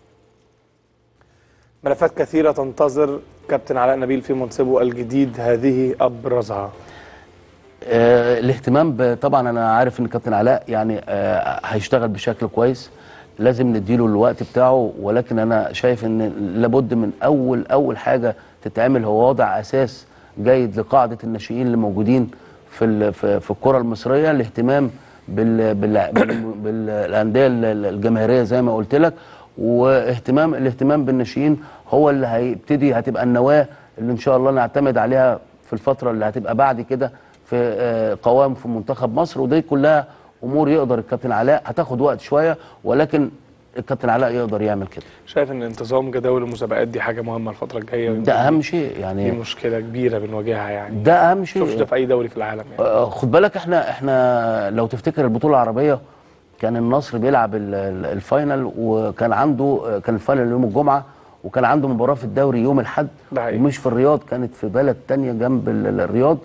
[SPEAKER 1] ملفات كثيره تنتظر كابتن علاء نبيل في منصبه الجديد هذه ابرزها
[SPEAKER 2] آه، الاهتمام ب- طبعا انا عارف ان كابتن علاء يعني آه، هيشتغل بشكل كويس لازم نديله الوقت بتاعه ولكن انا شايف ان لابد من اول اول حاجه تتعمل هو وضع اساس جيد لقاعده الناشئين اللي موجودين في ال- في في الكره المصريه الاهتمام بال بال بال- بالانديه ال- ال- الجماهيريه زي ما قلت لك واهتمام الاهتمام بالناشئين هو اللي هيبتدي هتبقى النواه اللي ان شاء الله نعتمد عليها في الفتره اللي هتبقى بعد كده في آه، قوام في منتخب مصر ودي كلها امور يقدر الكابتن علاء هتاخد وقت شويه ولكن الكابتن علاء يقدر يعمل كده
[SPEAKER 1] شايف ان انتظام جداول المسابقات دي حاجه مهمه الفتره الجايه
[SPEAKER 2] ده اهم شيء
[SPEAKER 1] دي
[SPEAKER 2] يعني
[SPEAKER 1] مشكله كبيره بنواجهها يعني
[SPEAKER 2] ده اهم شيء
[SPEAKER 1] شوفش ده في اي دوري في العالم يعني
[SPEAKER 2] آه، خد بالك احنا احنا لو تفتكر البطوله العربيه كان النصر بيلعب ال- ال- الفاينل وكان عنده آه، كان الفاينل يوم الجمعه وكان عنده مباراه في الدوري يوم الاحد
[SPEAKER 1] ده حقيقي.
[SPEAKER 2] ومش في الرياض كانت في بلد تانية جنب ال- ال- الرياض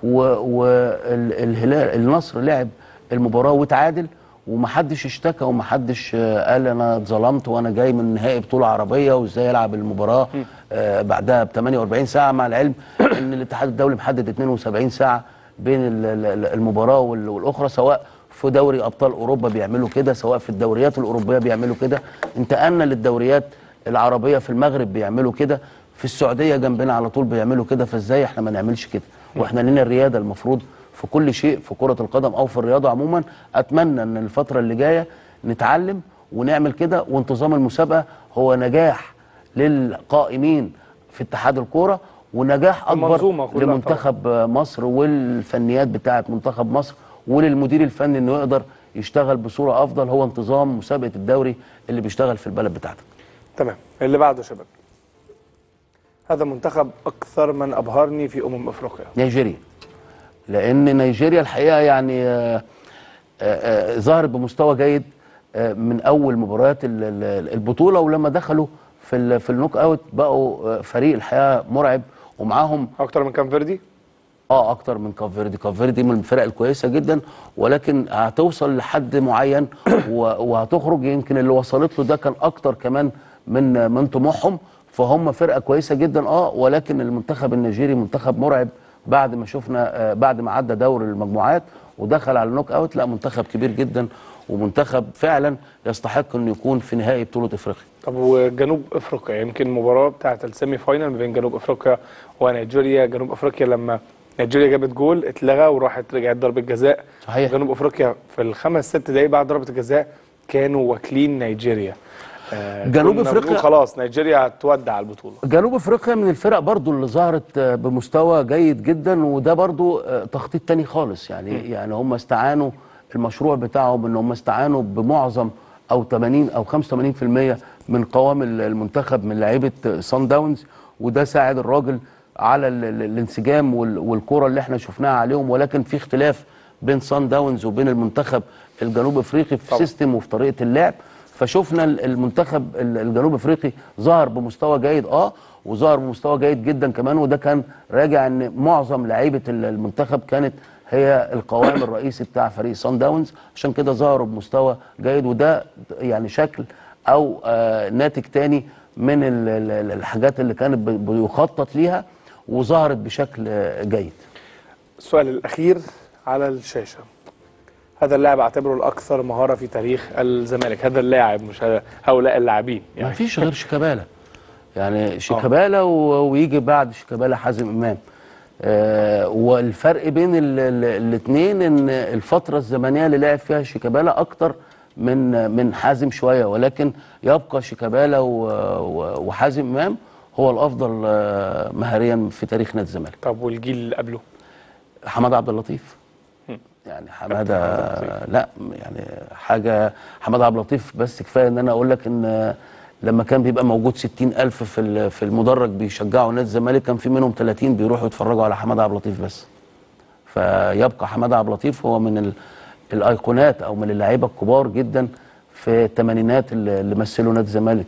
[SPEAKER 2] والهلال النصر لعب المباراه وتعادل ومحدش اشتكى ومحدش آه، قال انا اتظلمت وانا جاي من نهائي بطوله عربيه وازاي العب المباراه آه، بعدها ب 48 ساعه مع العلم ان الاتحاد الدولي محدد 72 ساعه بين ال- ال- المباراه وال- والاخرى سواء في دوري ابطال اوروبا بيعملوا كده سواء في الدوريات الاوروبيه بيعملوا كده انتقلنا للدوريات العربيه في المغرب بيعملوا كده في السعوديه جنبنا على طول بيعملوا كده فازاي احنا ما نعملش كده واحنا لنا الرياده المفروض في كل شيء في كره القدم او في الرياضه عموما اتمنى ان الفتره اللي جايه نتعلم ونعمل كده وانتظام المسابقه هو نجاح للقائمين في اتحاد الكوره ونجاح اكبر
[SPEAKER 1] المنظومة كلها
[SPEAKER 2] لمنتخب مصر والفنيات بتاعه منتخب مصر وللمدير الفني انه يقدر يشتغل بصوره افضل هو انتظام مسابقه الدوري اللي بيشتغل في البلد بتاعتك
[SPEAKER 1] تمام اللي بعده يا شباب هذا منتخب اكثر من ابهرني في امم افريقيا
[SPEAKER 2] نيجيريا لان نيجيريا الحقيقه يعني آه، آه، آه، ظهرت بمستوى جيد آه، من اول مباريات ال- ال- البطوله ولما دخلوا في ال- في النوك اوت بقوا آه، فريق الحقيقه مرعب ومعاهم
[SPEAKER 1] اكتر من كان فيردي
[SPEAKER 2] اه اكتر من كافيردي كافيردي من الفرق الكويسه جدا ولكن هتوصل لحد معين و- وهتخرج يمكن اللي وصلت له ده كان اكتر كمان من من طموحهم فهم فرقه كويسه جدا اه ولكن المنتخب النيجيري منتخب مرعب بعد ما شفنا آه بعد ما عدى دور المجموعات ودخل على النوك اوت لا منتخب كبير جدا ومنتخب فعلا يستحق انه يكون في نهائي بطوله افريقيا
[SPEAKER 1] طب وجنوب افريقيا يمكن المباراه بتاعه السيمي فاينال ما بين جنوب افريقيا ونيجيريا جنوب افريقيا لما نيجيريا جابت جول اتلغى وراحت رجعت ضربه جزاء
[SPEAKER 2] صحيح.
[SPEAKER 1] جنوب افريقيا في الخمس ست دقايق بعد ضربه الجزاء كانوا واكلين نيجيريا آه،
[SPEAKER 2] جنوب
[SPEAKER 1] كنا بنقول
[SPEAKER 2] أفريقيا-
[SPEAKER 1] خلاص نيجيريا هتودع البطوله
[SPEAKER 2] جنوب افريقيا من الفرق برضو اللي ظهرت آه، بمستوى جيد جدا وده برضو آه، تخطيط تاني خالص يعني يعني هم استعانوا المشروع بتاعهم ان هم استعانوا بمعظم او 80 او 85% من قوام ال- المنتخب من لعيبه سان داونز وده ساعد الراجل على ال- ال- الانسجام وال- والكره اللي احنا شفناها عليهم ولكن في اختلاف بين سان داونز وبين المنتخب الجنوب افريقي في
[SPEAKER 1] طبعا.
[SPEAKER 2] سيستم وفي طريقه اللعب فشفنا ال- المنتخب ال- الجنوب افريقي ظهر بمستوى جيد اه وظهر بمستوى جيد جدا كمان وده كان راجع ان معظم لعيبه ال- المنتخب كانت هي القوام الرئيسي بتاع فريق سان داونز عشان كده ظهروا بمستوى جيد وده يعني شكل او آه ناتج تاني من ال- ال- الحاجات اللي كانت ب- بيخطط ليها وظهرت بشكل آه، جيد
[SPEAKER 1] السؤال الاخير على الشاشه هذا اللاعب اعتبره الاكثر مهاره في تاريخ الزمالك هذا اللاعب مش ه- هؤلاء اللاعبين
[SPEAKER 2] ما
[SPEAKER 1] يعني
[SPEAKER 2] فيش غير شيكابالا يعني شيكابالا و- ويجي بعد شيكابالا حازم امام آه والفرق بين الاثنين ان الفتره الزمنيه اللي لعب فيها شيكابالا اكتر من من حازم شويه ولكن يبقى شيكابالا و- و- وحازم امام هو الافضل آه، مهاريا في تاريخ نادي الزمالك
[SPEAKER 1] طب والجيل اللي قبله
[SPEAKER 2] حماده عبد اللطيف يعني حماده لا يعني حاجه حماده عبد اللطيف بس كفايه ان انا اقول لك ان لما كان بيبقى موجود 60000 في ال- في المدرج بيشجعوا نادي الزمالك كان في منهم 30 بيروحوا يتفرجوا على حماده عبد اللطيف بس فيبقى حماده عبد اللطيف هو من ال- الايقونات او من اللعيبه الكبار جدا في الثمانينات اللي اللي مثلوا نادي الزمالك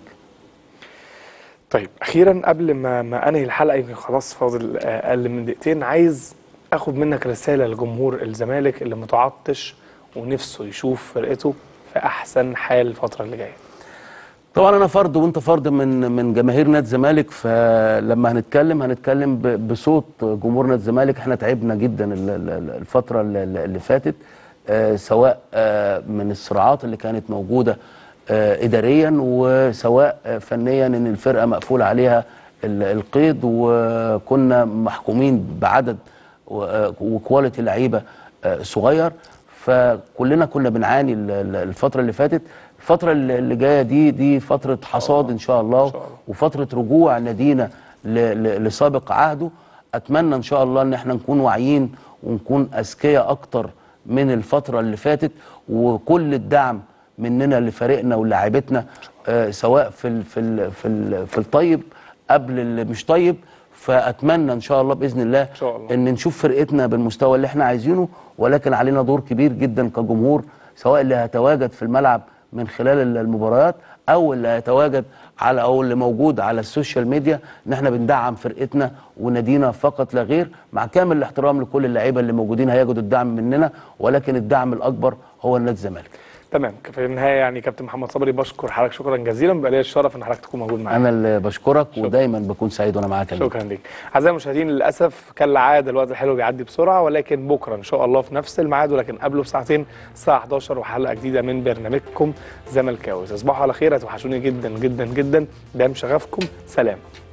[SPEAKER 1] طيب اخيرا قبل ما ما انهي الحلقه يمكن خلاص فاضل آه، اقل من دقيقتين عايز اخد منك رساله لجمهور الزمالك اللي متعطش ونفسه يشوف فرقته في احسن حال الفتره اللي جايه
[SPEAKER 2] طبعا انا فرد وانت فرد من من جماهير نادي الزمالك فلما هنتكلم هنتكلم ب- بصوت جمهور نادي الزمالك احنا تعبنا جدا ال- ال- الفتره اللي- اللي فاتت آه، سواء آه، من الصراعات اللي كانت موجوده آه، اداريا وسواء آه، فنيا ان الفرقه مقفول عليها ال- القيد وكنا محكومين بعدد و- آه، وكواليتي لعيبه آه، صغير فكلنا كنا بنعاني ال- ال- الفتره اللي فاتت الفتره اللي اللي جايه دي دي فتره حصاد ان شاء الله,
[SPEAKER 1] شاء الله.
[SPEAKER 2] وفتره رجوع نادينا ل- ل- لسابق عهده اتمنى ان شاء الله ان احنا نكون واعيين ونكون اذكياء اكتر من الفتره اللي فاتت وكل الدعم مننا لفريقنا ولاعيبتنا آه سواء في ال في ال في, ال في الطيب قبل اللي مش طيب فاتمنى ان شاء الله باذن الله
[SPEAKER 1] شاء الله.
[SPEAKER 2] ان نشوف فرقتنا بالمستوى اللي احنا عايزينه ولكن علينا دور كبير جدا كجمهور سواء اللي هيتواجد في الملعب من خلال المباريات او اللي هيتواجد على او اللي موجود على السوشيال ميديا ان احنا بندعم فرقتنا ونادينا فقط لا غير مع كامل الاحترام لكل اللعيبه اللي موجودين هيجدوا الدعم مننا ولكن الدعم الاكبر هو النادي الزمالك
[SPEAKER 1] تمام في النهايه يعني كابتن محمد صبري بشكر حضرتك شكرا جزيلا بقى لي الشرف ان حضرتك تكون موجود معانا
[SPEAKER 2] انا اللي بشكرك ودايما بكون سعيد وانا معاك يا نجم.
[SPEAKER 1] شكرا ليك اعزائي المشاهدين للاسف كالعاده الوقت الحلو بيعدي بسرعه ولكن بكره ان شاء الله في نفس الميعاد ولكن قبله بساعتين الساعه 11 وحلقه جديده من برنامجكم زملكاوي تصبحوا على خير هتوحشوني جدا جدا جدا دام شغفكم سلام